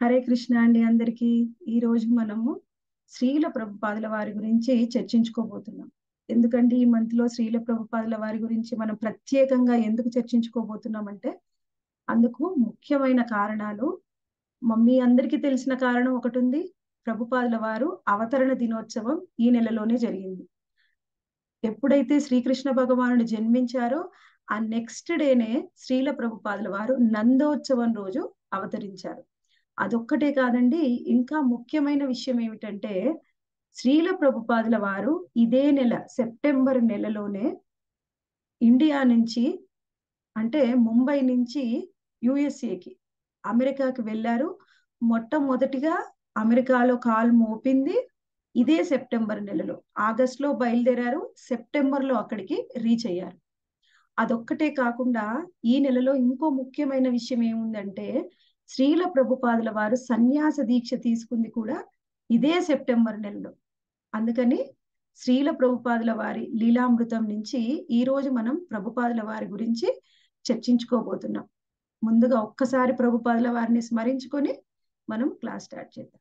హరే కృష్ణ అండి అందరికీ ఈ రోజు మనము శ్రీల ప్రభుపాదుల వారి గురించి చర్చించుకోబోతున్నాం ఎందుకంటే ఈ మంత్ లో శ్రీల ప్రభుపాదుల వారి గురించి మనం ప్రత్యేకంగా ఎందుకు చర్చించుకోబోతున్నాం అంటే అందుకు ముఖ్యమైన కారణాలు మమ్మీ అందరికీ తెలిసిన కారణం ఒకటి ఉంది ప్రభుపాదుల వారు అవతరణ దినోత్సవం ఈ నెలలోనే జరిగింది ఎప్పుడైతే శ్రీకృష్ణ భగవానుడు జన్మించారో ఆ నెక్స్ట్ డేనే శ్రీల ప్రభుపాదుల వారు నందోత్సవం రోజు అవతరించారు అదొక్కటే కాదండి ఇంకా ముఖ్యమైన విషయం ఏమిటంటే శ్రీల ప్రభుపాదుల వారు ఇదే నెల సెప్టెంబర్ నెలలోనే ఇండియా నుంచి అంటే ముంబై నుంచి యుఎస్ఏకి అమెరికాకి వెళ్ళారు మొట్టమొదటిగా అమెరికాలో కాలు మోపింది ఇదే సెప్టెంబర్ నెలలో ఆగస్ట్ లో బయలుదేరారు సెప్టెంబర్ లో అక్కడికి రీచ్ అయ్యారు అదొక్కటే కాకుండా ఈ నెలలో ఇంకో ముఖ్యమైన విషయం ఏముందంటే శ్రీల ప్రభుపాదుల వారు సన్యాస దీక్ష తీసుకుంది కూడా ఇదే సెప్టెంబర్ నెలలో అందుకని శ్రీల ప్రభుపాదుల వారి లీలామృతం నుంచి ఈ రోజు మనం ప్రభుపాదుల వారి గురించి చర్చించుకోబోతున్నాం ముందుగా ఒక్కసారి ప్రభుపాదుల వారిని స్మరించుకొని మనం క్లాస్ స్టార్ట్ చేద్దాం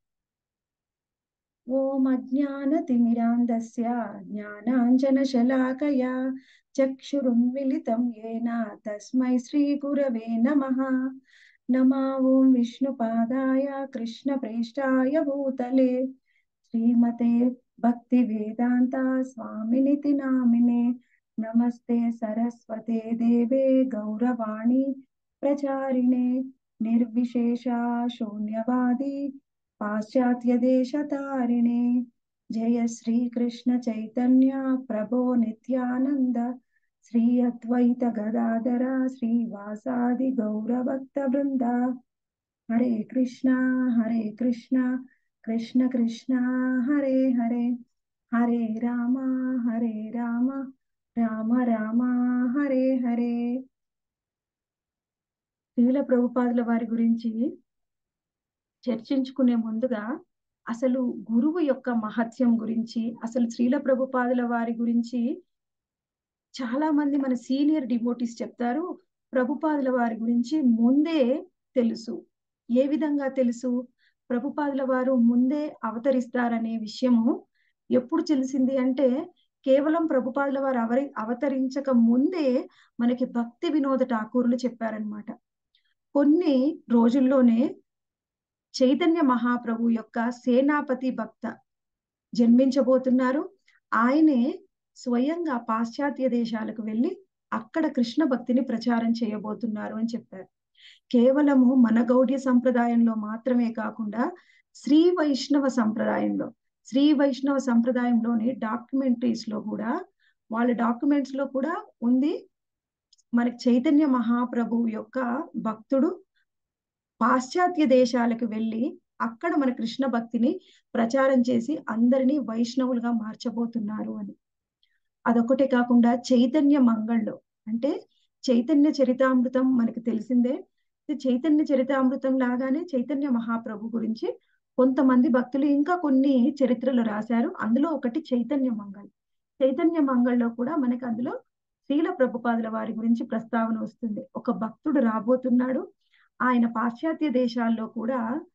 ఓం అజ్ఞాన తిమిరాంధస్య జ్ఞానాంజన శలాకయా చక్షురున్మిలితం ఏన తస్మై శ్రీ గురవే నమః నమా ఓం విష్ణుపాదాయ కృష్ణ ప్రేష్టాయ భూతలే శ్రీమతే భక్తి వేదాంత స్వామినితి నామినే నమస్తే సరస్వతే దేవే గౌరవాణి ప్రచారిణే నిర్విశేష శూన్యవాది పాశ్చాత్య దేశతారిణే జయ శ్రీ కృష్ణ చైతన్య ప్రభో నిత్యానంద శ్రీ అద్వైత గదాధర శ్రీవాసాది గౌరభక్త బృంద హరే కృష్ణ హరే కృష్ణ కృష్ణ కృష్ణ హరే హరే హరే రామ హరే రామ రామ రామ హరే హరే శ్రీల ప్రభుపాదుల వారి గురించి చర్చించుకునే ముందుగా అసలు గురువు యొక్క మహత్యం గురించి అసలు శ్రీల ప్రభుపాదుల వారి గురించి చాలా మంది మన సీనియర్ డివోటీస్ చెప్తారు ప్రభుపాదుల వారి గురించి ముందే తెలుసు ఏ విధంగా తెలుసు ప్రభుపాదుల వారు ముందే అవతరిస్తారనే విషయము ఎప్పుడు తెలిసింది అంటే కేవలం ప్రభుపాదుల వారు అవరి అవతరించక ముందే మనకి భక్తి వినోద ఠాకూరులు చెప్పారనమాట కొన్ని రోజుల్లోనే చైతన్య మహాప్రభు యొక్క సేనాపతి భక్త జన్మించబోతున్నారు ఆయనే స్వయంగా పాశ్చాత్య దేశాలకు వెళ్ళి అక్కడ కృష్ణ భక్తిని ప్రచారం చేయబోతున్నారు అని చెప్పారు కేవలము మన గౌడ్య సంప్రదాయంలో మాత్రమే కాకుండా శ్రీ వైష్ణవ సంప్రదాయంలో శ్రీ వైష్ణవ సంప్రదాయంలోని డాక్యుమెంటరీస్ లో కూడా వాళ్ళ డాక్యుమెంట్స్ లో కూడా ఉంది మనకి చైతన్య మహాప్రభు యొక్క భక్తుడు పాశ్చాత్య దేశాలకు వెళ్ళి అక్కడ మన కృష్ణ భక్తిని ప్రచారం చేసి అందరినీ వైష్ణవులుగా మార్చబోతున్నారు అని అదొకటే కాకుండా చైతన్య మంగళ్ళు అంటే చైతన్య చరితామృతం మనకి తెలిసిందే చైతన్య చరితామృతం లాగానే చైతన్య మహాప్రభు గురించి కొంతమంది భక్తులు ఇంకా కొన్ని చరిత్రలు రాశారు అందులో ఒకటి చైతన్య మంగళ్ చైతన్య మంగళ్ళలో కూడా మనకి అందులో శ్రీల ప్రభుపాదుల వారి గురించి ప్రస్తావన వస్తుంది ఒక భక్తుడు రాబోతున్నాడు ఆయన పాశ్చాత్య దేశాల్లో కూడా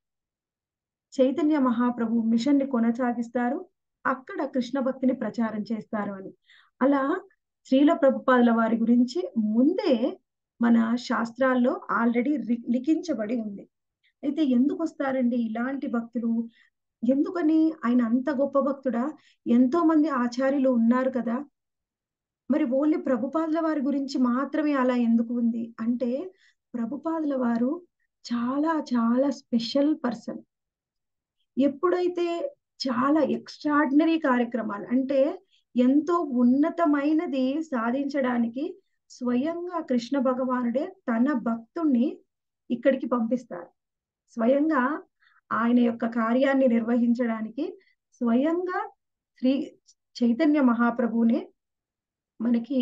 చైతన్య మహాప్రభు మిషన్ ని కొనసాగిస్తారు అక్కడ కృష్ణ భక్తిని ప్రచారం చేస్తారు అని అలా శ్రీల ప్రభుపాదుల వారి గురించి ముందే మన శాస్త్రాల్లో ఆల్రెడీ లిఖించబడి ఉంది అయితే ఎందుకు వస్తారండి ఇలాంటి భక్తులు ఎందుకని ఆయన అంత గొప్ప భక్తుడా ఎంతో మంది ఆచార్యులు ఉన్నారు కదా మరి ఓన్లీ ప్రభుపాదుల వారి గురించి మాత్రమే అలా ఎందుకు ఉంది అంటే ప్రభుపాదుల వారు చాలా చాలా స్పెషల్ పర్సన్ ఎప్పుడైతే చాలా ఎక్స్ట్రాడినరీ కార్యక్రమాలు అంటే ఎంతో ఉన్నతమైనది సాధించడానికి స్వయంగా కృష్ణ భగవానుడే తన భక్తుణ్ణి ఇక్కడికి పంపిస్తారు స్వయంగా ఆయన యొక్క కార్యాన్ని నిర్వహించడానికి స్వయంగా శ్రీ చైతన్య మహాప్రభునే మనకి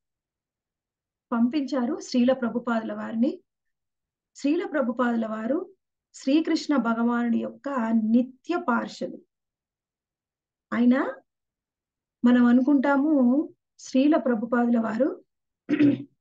పంపించారు శ్రీల ప్రభుపాదుల వారిని శ్రీల ప్రభుపాదుల వారు శ్రీకృష్ణ భగవానుడి యొక్క నిత్య పార్షదు ఆయన మనం అనుకుంటాము శ్రీల ప్రభుపాదుల వారు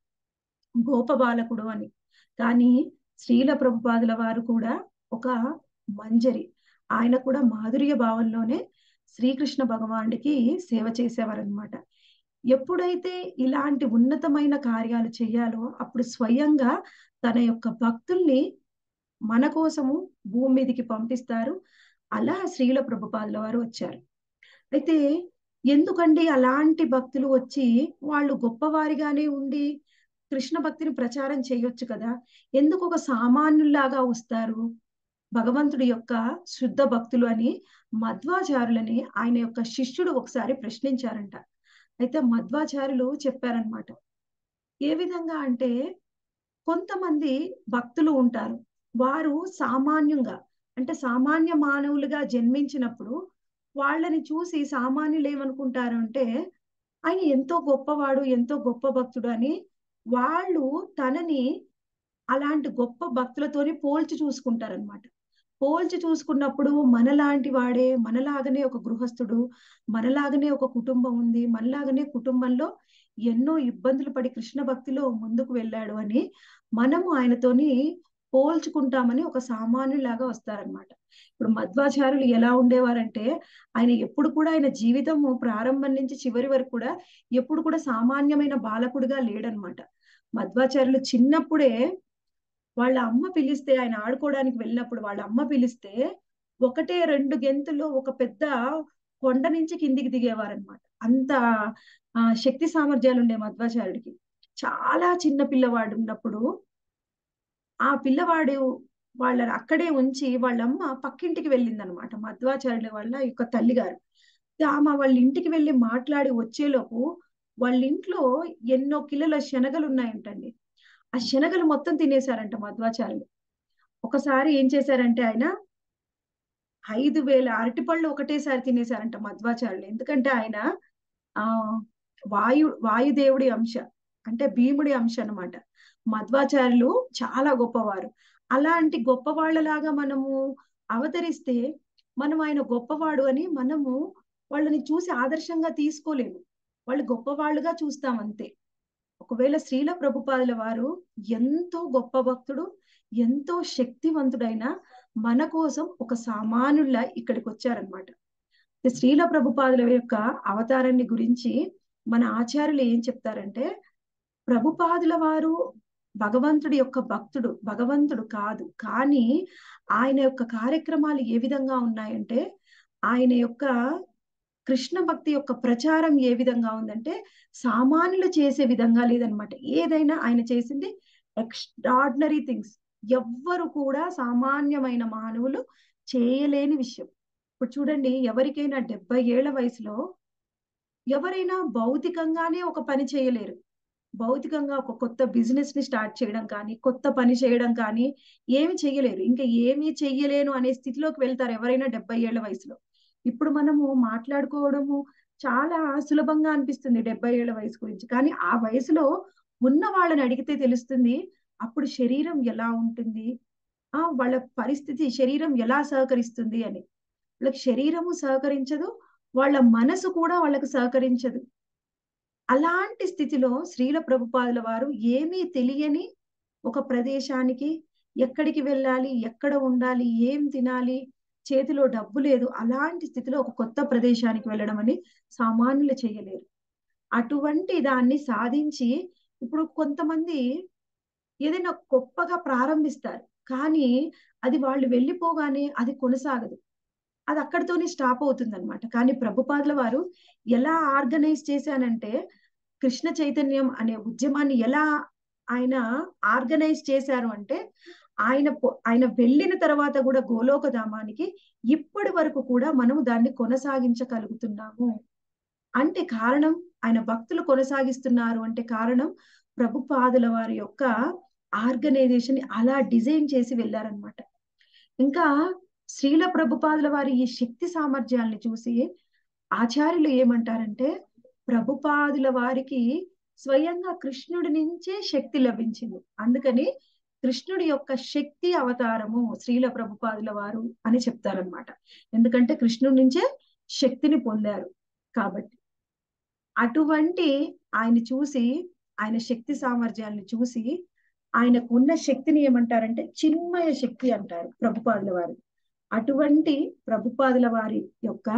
గోపబాలకుడు అని కానీ శ్రీల ప్రభుపాదుల వారు కూడా ఒక మంజరి ఆయన కూడా మాధుర్య భావంలోనే శ్రీకృష్ణ భగవానుడికి సేవ చేసేవారనమాట ఎప్పుడైతే ఇలాంటి ఉన్నతమైన కార్యాలు చేయాలో అప్పుడు స్వయంగా తన యొక్క భక్తుల్ని మన కోసము భూమి మీదకి పంపిస్తారు అలా శ్రీల ప్రభుపాదుల వారు వచ్చారు అయితే ఎందుకండి అలాంటి భక్తులు వచ్చి వాళ్ళు గొప్పవారిగానే ఉండి కృష్ణ భక్తిని ప్రచారం చేయొచ్చు కదా ఎందుకు ఒక సామాన్యుల్లాగా వస్తారు భగవంతుడి యొక్క శుద్ధ భక్తులు అని మధ్వాచారులని ఆయన యొక్క శిష్యుడు ఒకసారి ప్రశ్నించారంట అయితే మధ్వాచార్యులు చెప్పారనమాట ఏ విధంగా అంటే కొంతమంది భక్తులు ఉంటారు వారు సామాన్యంగా అంటే సామాన్య మానవులుగా జన్మించినప్పుడు వాళ్ళని చూసి సామాన్యులు ఏమనుకుంటారు అంటే ఆయన ఎంతో గొప్పవాడు ఎంతో గొప్ప భక్తుడు అని వాళ్ళు తనని అలాంటి గొప్ప భక్తులతోని పోల్చి చూసుకుంటారనమాట పోల్చి చూసుకున్నప్పుడు మనలాంటి వాడే మనలాగనే ఒక గృహస్థుడు మనలాగనే ఒక కుటుంబం ఉంది మనలాగనే కుటుంబంలో ఎన్నో ఇబ్బందులు పడి కృష్ణ భక్తిలో ముందుకు వెళ్ళాడు అని మనము ఆయనతోని పోల్చుకుంటామని ఒక సామాన్యులాగా వస్తారనమాట ఇప్పుడు మధ్వాచార్యులు ఎలా ఉండేవారంటే ఆయన ఎప్పుడు కూడా ఆయన జీవితము ప్రారంభం నుంచి చివరి వరకు కూడా ఎప్పుడు కూడా సామాన్యమైన బాలకుడిగా లేడనమాట మధ్వాచార్యులు చిన్నప్పుడే వాళ్ళ అమ్మ పిలిస్తే ఆయన ఆడుకోవడానికి వెళ్ళినప్పుడు వాళ్ళ అమ్మ పిలిస్తే ఒకటే రెండు గెంతుల్లో ఒక పెద్ద కొండ నుంచి కిందికి దిగేవారనమాట అంత ఆ శక్తి సామర్థ్యాలు ఉండే మధ్వాచార్యుడికి చాలా చిన్న పిల్లవాడు ఉన్నప్పుడు ఆ పిల్లవాడు వాళ్ళని అక్కడే ఉంచి వాళ్ళమ్మ పక్కింటికి వెళ్ళిందనమాట మధ్వాచార్యుల వాళ్ళ యొక్క తల్లిగారు ఆమె వాళ్ళ ఇంటికి వెళ్ళి మాట్లాడి వచ్చేలోపు వాళ్ళ ఇంట్లో ఎన్నో కిలోల శనగలు ఉన్నాయంటండి ఆ శనగలు మొత్తం తినేశారంట మధ్వాచార్యులు ఒకసారి ఏం చేశారంటే ఆయన ఐదు వేల అరటిపళ్ళు ఒకటేసారి తినేశారంట మధ్వాచార్యులు ఎందుకంటే ఆయన ఆ వాయు వాయుదేవుడి అంశ అంటే భీముడి అంశ అనమాట మధ్వాచార్యులు చాలా గొప్పవారు అలాంటి గొప్ప వాళ్ళలాగా మనము అవతరిస్తే మనం ఆయన గొప్పవాడు అని మనము వాళ్ళని చూసి ఆదర్శంగా తీసుకోలేము వాళ్ళు గొప్పవాళ్ళుగా చూస్తాం అంతే ఒకవేళ శ్రీల ప్రభుపాదుల వారు ఎంతో గొప్ప భక్తుడు ఎంతో శక్తివంతుడైన మన కోసం ఒక సామాన్యుల ఇక్కడికి వచ్చారనమాట శ్రీల ప్రభుపాదుల యొక్క అవతారాన్ని గురించి మన ఆచార్యులు ఏం చెప్తారంటే ప్రభుపాదుల వారు భగవంతుడి యొక్క భక్తుడు భగవంతుడు కాదు కానీ ఆయన యొక్క కార్యక్రమాలు ఏ విధంగా ఉన్నాయంటే ఆయన యొక్క కృష్ణ భక్తి యొక్క ప్రచారం ఏ విధంగా ఉందంటే సామాన్యులు చేసే విధంగా లేదనమాట ఏదైనా ఆయన చేసింది ఎక్స్ట్రాడినరీ థింగ్స్ ఎవ్వరు కూడా సామాన్యమైన మానవులు చేయలేని విషయం ఇప్పుడు చూడండి ఎవరికైనా డెబ్బై ఏళ్ల వయసులో ఎవరైనా భౌతికంగానే ఒక పని చేయలేరు భౌతికంగా ఒక కొత్త బిజినెస్ ని స్టార్ట్ చేయడం కానీ కొత్త పని చేయడం కానీ ఏమి చెయ్యలేరు ఇంకా ఏమీ చెయ్యలేను అనే స్థితిలోకి వెళ్తారు ఎవరైనా డెబ్బై ఏళ్ల వయసులో ఇప్పుడు మనము మాట్లాడుకోవడము చాలా సులభంగా అనిపిస్తుంది డెబ్బై ఏళ్ల వయసు గురించి కానీ ఆ వయసులో ఉన్న వాళ్ళని అడిగితే తెలుస్తుంది అప్పుడు శరీరం ఎలా ఉంటుంది ఆ వాళ్ళ పరిస్థితి శరీరం ఎలా సహకరిస్తుంది అని వాళ్ళకి శరీరము సహకరించదు వాళ్ళ మనసు కూడా వాళ్ళకి సహకరించదు అలాంటి స్థితిలో శ్రీల ప్రభుపాదుల వారు ఏమీ తెలియని ఒక ప్రదేశానికి ఎక్కడికి వెళ్ళాలి ఎక్కడ ఉండాలి ఏం తినాలి చేతిలో డబ్బు లేదు అలాంటి స్థితిలో ఒక కొత్త ప్రదేశానికి వెళ్ళడం అని సామాన్యులు చేయలేరు అటువంటి దాన్ని సాధించి ఇప్పుడు కొంతమంది ఏదైనా గొప్పగా ప్రారంభిస్తారు కానీ అది వాళ్ళు వెళ్ళిపోగానే అది కొనసాగదు అది అక్కడితోనే స్టాప్ అవుతుంది అనమాట కానీ ప్రభుపాదుల వారు ఎలా ఆర్గనైజ్ చేశానంటే కృష్ణ చైతన్యం అనే ఉద్యమాన్ని ఎలా ఆయన ఆర్గనైజ్ చేశారు అంటే ఆయన ఆయన వెళ్ళిన తర్వాత కూడా గోలోక ధామానికి ఇప్పటి వరకు కూడా మనం దాన్ని కొనసాగించగలుగుతున్నాము అంటే కారణం ఆయన భక్తులు కొనసాగిస్తున్నారు అంటే కారణం ప్రభుపాదుల వారి యొక్క ఆర్గనైజేషన్ అలా డిజైన్ చేసి వెళ్ళారనమాట ఇంకా శ్రీల ప్రభుపాదుల వారి ఈ శక్తి సామర్థ్యాల్ని చూసి ఆచార్యులు ఏమంటారంటే ప్రభుపాదుల వారికి స్వయంగా కృష్ణుడి నుంచే శక్తి లభించింది అందుకని కృష్ణుడి యొక్క శక్తి అవతారము శ్రీల ప్రభుపాదుల వారు అని చెప్తారనమాట ఎందుకంటే కృష్ణుడి నుంచే శక్తిని పొందారు కాబట్టి అటువంటి ఆయన చూసి ఆయన శక్తి సామర్థ్యాలను చూసి ఆయనకు ఉన్న శక్తిని ఏమంటారంటే చిన్మయ శక్తి అంటారు ప్రభుపాదుల వారు అటువంటి ప్రభుపాదుల వారి యొక్క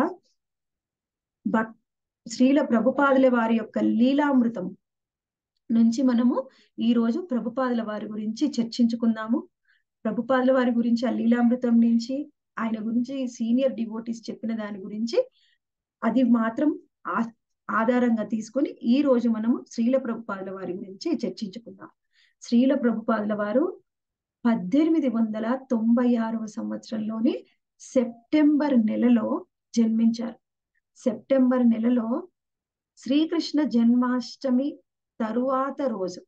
భక్ శ్రీల ప్రభుపాదుల వారి యొక్క లీలామృతం నుంచి మనము ఈ రోజు ప్రభుపాదుల వారి గురించి చర్చించుకుందాము ప్రభుపాదుల వారి గురించి ఆ లీలామృతం నుంచి ఆయన గురించి సీనియర్ డివోటీస్ చెప్పిన దాని గురించి అది మాత్రం ఆధారంగా తీసుకొని ఈ రోజు మనము శ్రీల ప్రభుపాదుల వారి గురించి చర్చించుకుందాం శ్రీల ప్రభుపాదుల వారు పద్దెనిమిది వందల తొంభై ఆరవ సంవత్సరంలోని సెప్టెంబర్ నెలలో జన్మించారు సెప్టెంబర్ నెలలో శ్రీకృష్ణ జన్మాష్టమి తరువాత రోజు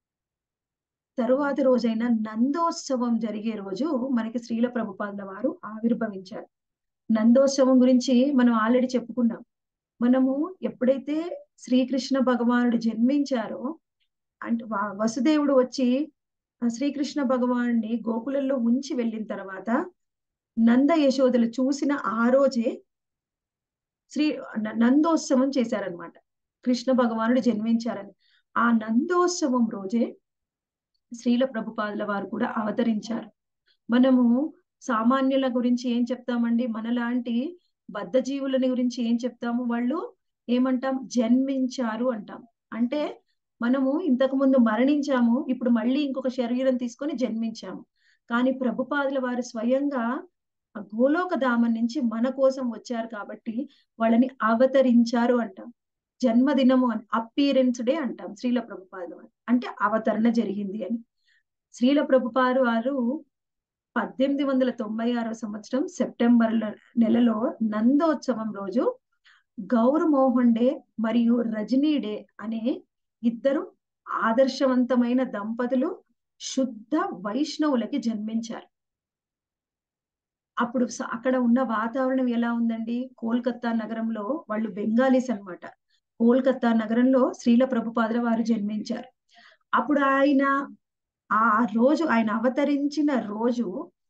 తరువాత రోజైన నందోత్సవం జరిగే రోజు మనకి శ్రీల ప్రభుపాదుల వారు ఆవిర్భవించారు నందోత్సవం గురించి మనం ఆల్రెడీ చెప్పుకున్నాం మనము ఎప్పుడైతే శ్రీకృష్ణ భగవానుడు జన్మించారో అంటే వసుదేవుడు వచ్చి శ్రీకృష్ణ భగవాన్ని గోకులంలో ఉంచి వెళ్ళిన తర్వాత నంద యశోదలు చూసిన ఆ రోజే శ్రీ నందోత్సవం చేశారనమాట కృష్ణ భగవానుడు జన్మించారని ఆ నందోత్సవం రోజే శ్రీల ప్రభుపాదుల వారు కూడా అవతరించారు మనము సామాన్యుల గురించి ఏం చెప్తామండి మనలాంటి బద్ధ జీవులని గురించి ఏం చెప్తాము వాళ్ళు ఏమంటాం జన్మించారు అంటాం అంటే మనము ఇంతకు ముందు మరణించాము ఇప్పుడు మళ్ళీ ఇంకొక శరీరం తీసుకొని జన్మించాము కానీ ప్రభుపాదుల వారు స్వయంగా గోలోక ధామం నుంచి మన కోసం వచ్చారు కాబట్టి వాళ్ళని అవతరించారు అంటాం జన్మదినము అని అపీరెన్స్ డే అంటాం శ్రీల ప్రభుపాదుల వారు అంటే అవతరణ జరిగింది అని శ్రీల ప్రభుపాదు వారు పద్దెనిమిది వందల తొంభై ఆరో సంవత్సరం సెప్టెంబర్ నెలలో నందోత్సవం రోజు గౌర్ మోహన్ డే మరియు రజనీ డే అనే ఇద్దరు ఆదర్శవంతమైన దంపతులు శుద్ధ వైష్ణవులకి జన్మించారు అప్పుడు అక్కడ ఉన్న వాతావరణం ఎలా ఉందండి కోల్కత్తా నగరంలో వాళ్ళు బెంగాలీస్ అనమాట కోల్కత్తా నగరంలో శ్రీల ప్రభుపాదుల వారు జన్మించారు అప్పుడు ఆయన ఆ రోజు ఆయన అవతరించిన రోజు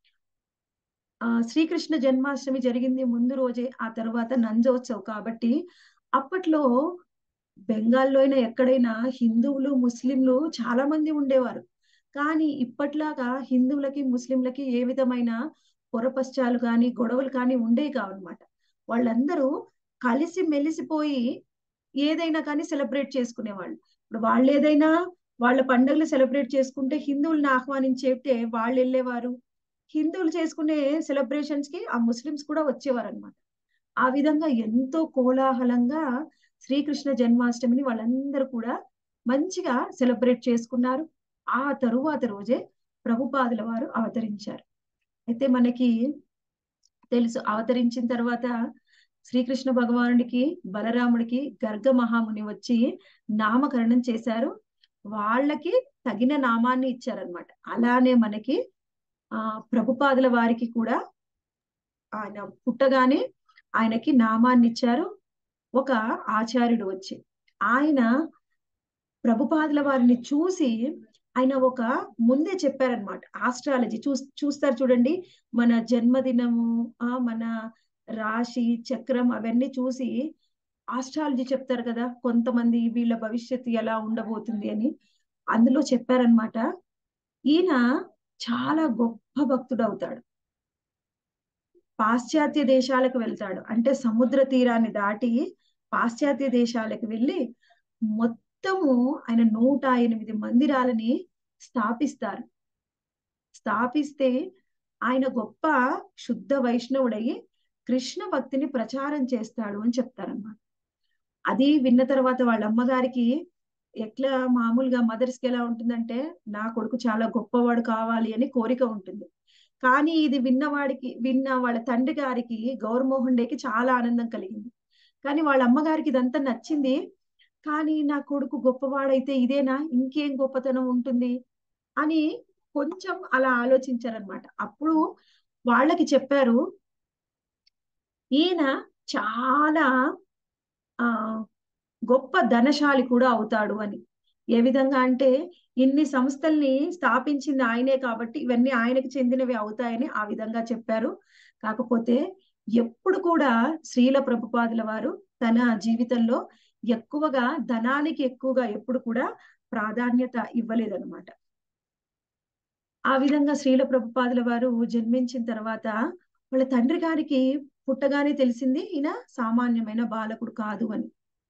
ఆ శ్రీకృష్ణ జన్మాష్టమి జరిగింది ముందు రోజే ఆ తర్వాత నందోత్సవ్ కాబట్టి అప్పట్లో బెంగాల్లో అయినా ఎక్కడైనా హిందువులు ముస్లింలు చాలా మంది ఉండేవారు కానీ ఇప్పట్లాగా హిందువులకి ముస్లింలకి ఏ విధమైన పొరపశ్చాలు కానీ గొడవలు కానీ ఉండేవి కావన్నమాట వాళ్ళందరూ కలిసి మెలిసిపోయి ఏదైనా కానీ సెలబ్రేట్ చేసుకునేవాళ్ళు ఇప్పుడు వాళ్ళు ఏదైనా వాళ్ళ పండుగలు సెలబ్రేట్ చేసుకుంటే హిందువుల్ని ఆహ్వానించేటే వాళ్ళు వెళ్ళేవారు హిందువులు చేసుకునే సెలబ్రేషన్స్ కి ఆ ముస్లిమ్స్ కూడా వచ్చేవారు అనమాట ఆ విధంగా ఎంతో కోలాహలంగా శ్రీకృష్ణ జన్మాష్టమిని వాళ్ళందరూ కూడా మంచిగా సెలబ్రేట్ చేసుకున్నారు ఆ తరువాత రోజే ప్రభుపాదుల వారు అవతరించారు అయితే మనకి తెలుసు అవతరించిన తర్వాత శ్రీకృష్ణ భగవానుడికి బలరాముడికి గర్గ మహాముని వచ్చి నామకరణం చేశారు వాళ్ళకి తగిన నామాన్ని ఇచ్చారనమాట అలానే మనకి ఆ ప్రభుపాదుల వారికి కూడా ఆయన పుట్టగానే ఆయనకి నామాన్ని ఇచ్చారు ఒక ఆచార్యుడు వచ్చి ఆయన ప్రభుపాదుల వారిని చూసి ఆయన ఒక ముందే చెప్పారనమాట ఆస్ట్రాలజీ చూ చూస్తారు చూడండి మన జన్మదినము ఆ మన రాశి చక్రం అవన్నీ చూసి ఆస్ట్రాలజీ చెప్తారు కదా కొంతమంది వీళ్ళ భవిష్యత్తు ఎలా ఉండబోతుంది అని అందులో చెప్పారనమాట ఈయన చాలా గొప్ప భక్తుడు అవుతాడు పాశ్చాత్య దేశాలకు వెళ్తాడు అంటే సముద్ర తీరాన్ని దాటి పాశ్చాత్య దేశాలకు వెళ్ళి మొత్తము ఆయన నూట ఎనిమిది మందిరాలని స్థాపిస్తారు స్థాపిస్తే ఆయన గొప్ప శుద్ధ వైష్ణవుడయి కృష్ణ భక్తిని ప్రచారం చేస్తాడు అని చెప్తారన్నమాట అది విన్న తర్వాత వాళ్ళ అమ్మగారికి ఎట్లా మామూలుగా మదర్స్ కి ఎలా ఉంటుందంటే నా కొడుకు చాలా గొప్పవాడు కావాలి అని కోరిక ఉంటుంది కానీ ఇది విన్నవాడికి విన్న వాళ్ళ తండ్రి గారికి గౌరమోహన్ డేకి చాలా ఆనందం కలిగింది కానీ వాళ్ళ అమ్మగారికి ఇదంతా నచ్చింది కానీ నా కొడుకు గొప్పవాడైతే ఇదేనా ఇంకేం గొప్పతనం ఉంటుంది అని కొంచెం అలా ఆలోచించారనమాట అప్పుడు వాళ్ళకి చెప్పారు ఈయన చాలా ఆ గొప్ప ధనశాలి కూడా అవుతాడు అని ఏ విధంగా అంటే ఇన్ని సంస్థల్ని స్థాపించింది ఆయనే కాబట్టి ఇవన్నీ ఆయనకి చెందినవి అవుతాయని ఆ విధంగా చెప్పారు కాకపోతే ఎప్పుడు కూడా శ్రీల ప్రభుపాదుల వారు తన జీవితంలో ఎక్కువగా ధనానికి ఎక్కువగా ఎప్పుడు కూడా ప్రాధాన్యత ఇవ్వలేదన్నమాట ఆ విధంగా శ్రీల ప్రభుపాదుల వారు జన్మించిన తర్వాత వాళ్ళ తండ్రి గారికి పుట్టగానే తెలిసింది ఈయన సామాన్యమైన బాలకుడు కాదు అని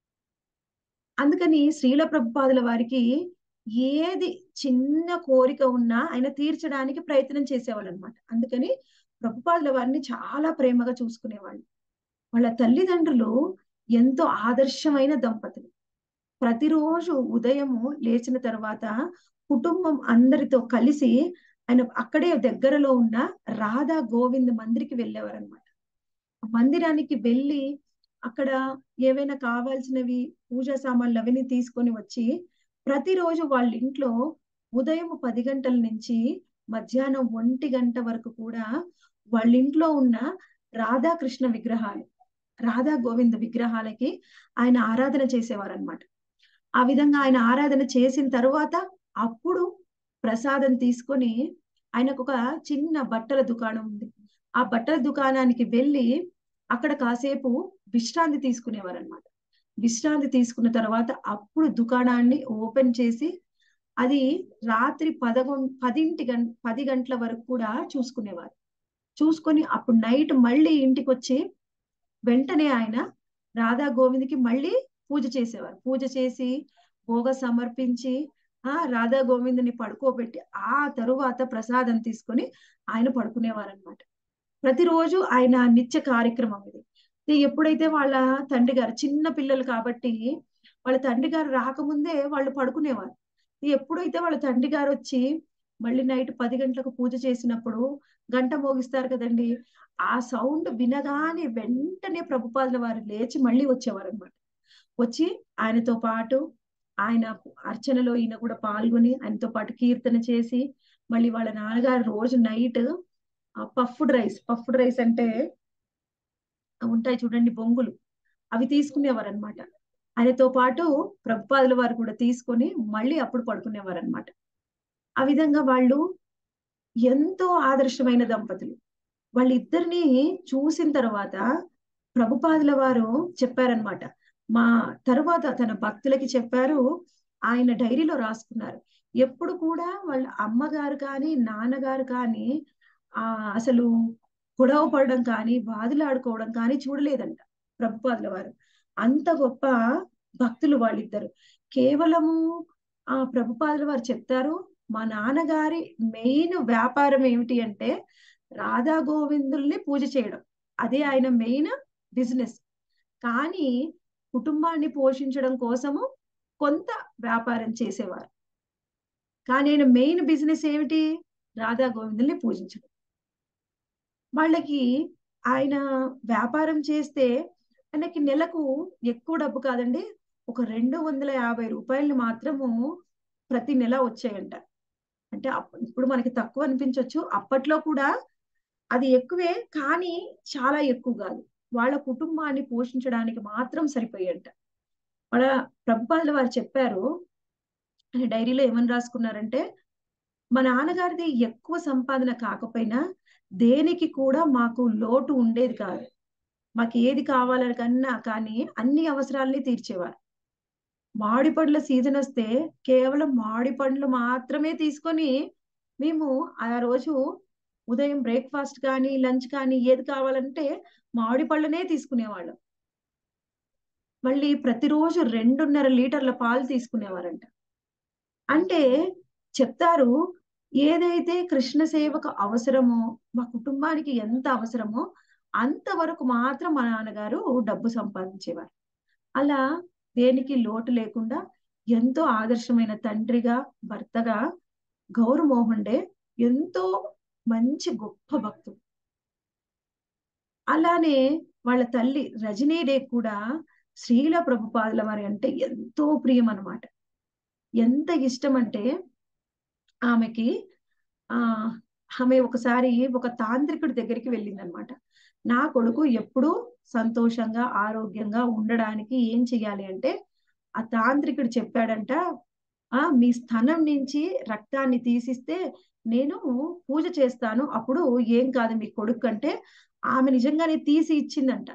అందుకని శ్రీల ప్రభుపాదుల వారికి ఏది చిన్న కోరిక ఉన్నా ఆయన తీర్చడానికి ప్రయత్నం చేసేవాళ్ళు అనమాట అందుకని ప్రభుపాదుల వారిని చాలా ప్రేమగా చూసుకునేవాళ్ళు వాళ్ళ తల్లిదండ్రులు ఎంతో ఆదర్శమైన దంపతులు ప్రతిరోజు ఉదయము లేచిన తర్వాత కుటుంబం అందరితో కలిసి ఆయన అక్కడే దగ్గరలో ఉన్న రాధా గోవింద్ మందిరికి వెళ్ళేవారు అనమాట మందిరానికి వెళ్ళి అక్కడ ఏవైనా కావాల్సినవి పూజా సామాన్లు అవన్నీ తీసుకొని వచ్చి ప్రతిరోజు వాళ్ళ ఇంట్లో ఉదయం పది గంటల నుంచి మధ్యాహ్నం ఒంటి గంట వరకు కూడా వాళ్ళ ఇంట్లో ఉన్న రాధాకృష్ణ విగ్రహాలు రాధా గోవింద విగ్రహాలకి ఆయన ఆరాధన చేసేవారు అనమాట ఆ విధంగా ఆయన ఆరాధన చేసిన తర్వాత అప్పుడు ప్రసాదం తీసుకొని ఆయనకు ఒక చిన్న బట్టల దుకాణం ఉంది ఆ బట్టల దుకాణానికి వెళ్ళి అక్కడ కాసేపు విశ్రాంతి తీసుకునేవారు అనమాట విశ్రాంతి తీసుకున్న తర్వాత అప్పుడు దుకాణాన్ని ఓపెన్ చేసి అది రాత్రి పదకొం పదింటి గంట పది గంటల వరకు కూడా చూసుకునేవారు చూసుకొని అప్పుడు నైట్ మళ్ళీ ఇంటికి వచ్చి వెంటనే ఆయన రాధా గోవింద్కి మళ్ళీ పూజ చేసేవారు పూజ చేసి భోగ సమర్పించి ఆ రాధా గోవిందుని పడుకోబెట్టి ఆ తరువాత ప్రసాదం తీసుకొని ఆయన పడుకునేవారు అనమాట ప్రతిరోజు ఆయన నిత్య కార్యక్రమం ఇది ఎప్పుడైతే వాళ్ళ తండ్రి గారు చిన్న పిల్లలు కాబట్టి వాళ్ళ తండ్రి గారు రాకముందే వాళ్ళు పడుకునేవారు ఎప్పుడైతే వాళ్ళ తండ్రి గారు వచ్చి మళ్ళీ నైట్ పది గంటలకు పూజ చేసినప్పుడు గంట మోగిస్తారు కదండి ఆ సౌండ్ వినగానే వెంటనే ప్రభుపాదుల వారు లేచి మళ్ళీ వచ్చేవారు అనమాట వచ్చి ఆయనతో పాటు ఆయన అర్చనలో ఈయన కూడా పాల్గొని ఆయనతో పాటు కీర్తన చేసి మళ్ళీ వాళ్ళ నాన్నగారు రోజు night puffed rice puffed rice అంటే ఉంటాయి చూడండి బొంగులు అవి తీసుకునేవారు అనమాట ఆయనతో పాటు ప్రభుపాదుల వారు కూడా తీసుకొని మళ్ళీ అప్పుడు పడుకునేవారు అనమాట ఆ విధంగా వాళ్ళు ఎంతో ఆదర్శమైన దంపతులు వాళ్ళిద్దరిని చూసిన తర్వాత ప్రభుపాదుల వారు చెప్పారనమాట మా తరువాత తన భక్తులకి చెప్పారు ఆయన డైరీలో రాసుకున్నారు ఎప్పుడు కూడా వాళ్ళ అమ్మగారు కానీ నాన్నగారు కానీ ఆ అసలు గొడవ పడడం కానీ వాదులాడుకోవడం కానీ చూడలేదంట ప్రభుపాదుల వారు అంత గొప్ప భక్తులు వాళ్ళిద్దరు కేవలము ఆ ప్రభుపాదుల వారు చెప్తారు మా నాన్నగారి మెయిన్ వ్యాపారం ఏమిటి అంటే రాధా గోవిందుల్ని పూజ చేయడం అదే ఆయన మెయిన్ బిజినెస్ కానీ కుటుంబాన్ని పోషించడం కోసము కొంత వ్యాపారం చేసేవారు కానీ ఆయన మెయిన్ బిజినెస్ ఏమిటి రాధా గోవిందుల్ని పూజించడం వాళ్ళకి ఆయన వ్యాపారం చేస్తే ఆయనకి నెలకు ఎక్కువ డబ్బు కాదండి ఒక రెండు వందల యాభై రూపాయలు మాత్రము ప్రతి నెల వచ్చాయంట అంటే ఇప్పుడు మనకి తక్కువ అనిపించవచ్చు అప్పట్లో కూడా అది ఎక్కువే కానీ చాలా ఎక్కువ కాదు వాళ్ళ కుటుంబాన్ని పోషించడానికి మాత్రం సరిపోయేంట వాళ్ళ ప్రభుపాదుల వారు చెప్పారు డైరీలో ఏమని రాసుకున్నారంటే మా నాన్నగారిది ఎక్కువ సంపాదన కాకపోయినా దేనికి కూడా మాకు లోటు ఉండేది కాదు మాకు ఏది కావాలని కన్నా కానీ అన్ని అవసరాలని తీర్చేవారు మామిడి పండ్ల సీజన్ వస్తే కేవలం మామిడి పండ్లు మాత్రమే తీసుకొని మేము ఆ రోజు ఉదయం బ్రేక్ఫాస్ట్ కానీ లంచ్ కానీ ఏది కావాలంటే మామిడి పళ్ళనే తీసుకునేవాళ్ళం మళ్ళీ ప్రతిరోజు రెండున్నర లీటర్ల పాలు తీసుకునేవారంట అంటే చెప్తారు ఏదైతే కృష్ణ సేవకు అవసరమో మా కుటుంబానికి ఎంత అవసరమో అంతవరకు మాత్రం మా నాన్నగారు డబ్బు సంపాదించేవారు అలా దేనికి లోటు లేకుండా ఎంతో ఆదర్శమైన తండ్రిగా భర్తగా గౌరమోహన్ డే ఎంతో మంచి గొప్ప భక్తుడు అలానే వాళ్ళ తల్లి రజనీ డే కూడా శ్రీల ప్రభుపాదుల వారి అంటే ఎంతో ప్రియం అనమాట ఎంత ఇష్టం అంటే ఆమెకి ఆ ఆమె ఒకసారి ఒక తాంత్రికుడి దగ్గరికి వెళ్ళిందనమాట నా కొడుకు ఎప్పుడూ సంతోషంగా ఆరోగ్యంగా ఉండడానికి ఏం చెయ్యాలి అంటే ఆ తాంత్రికుడు చెప్పాడంట ఆ మీ స్థనం నుంచి రక్తాన్ని తీసిస్తే నేను పూజ చేస్తాను అప్పుడు ఏం కాదు మీ కొడుకు అంటే ఆమె నిజంగానే తీసి ఇచ్చిందంట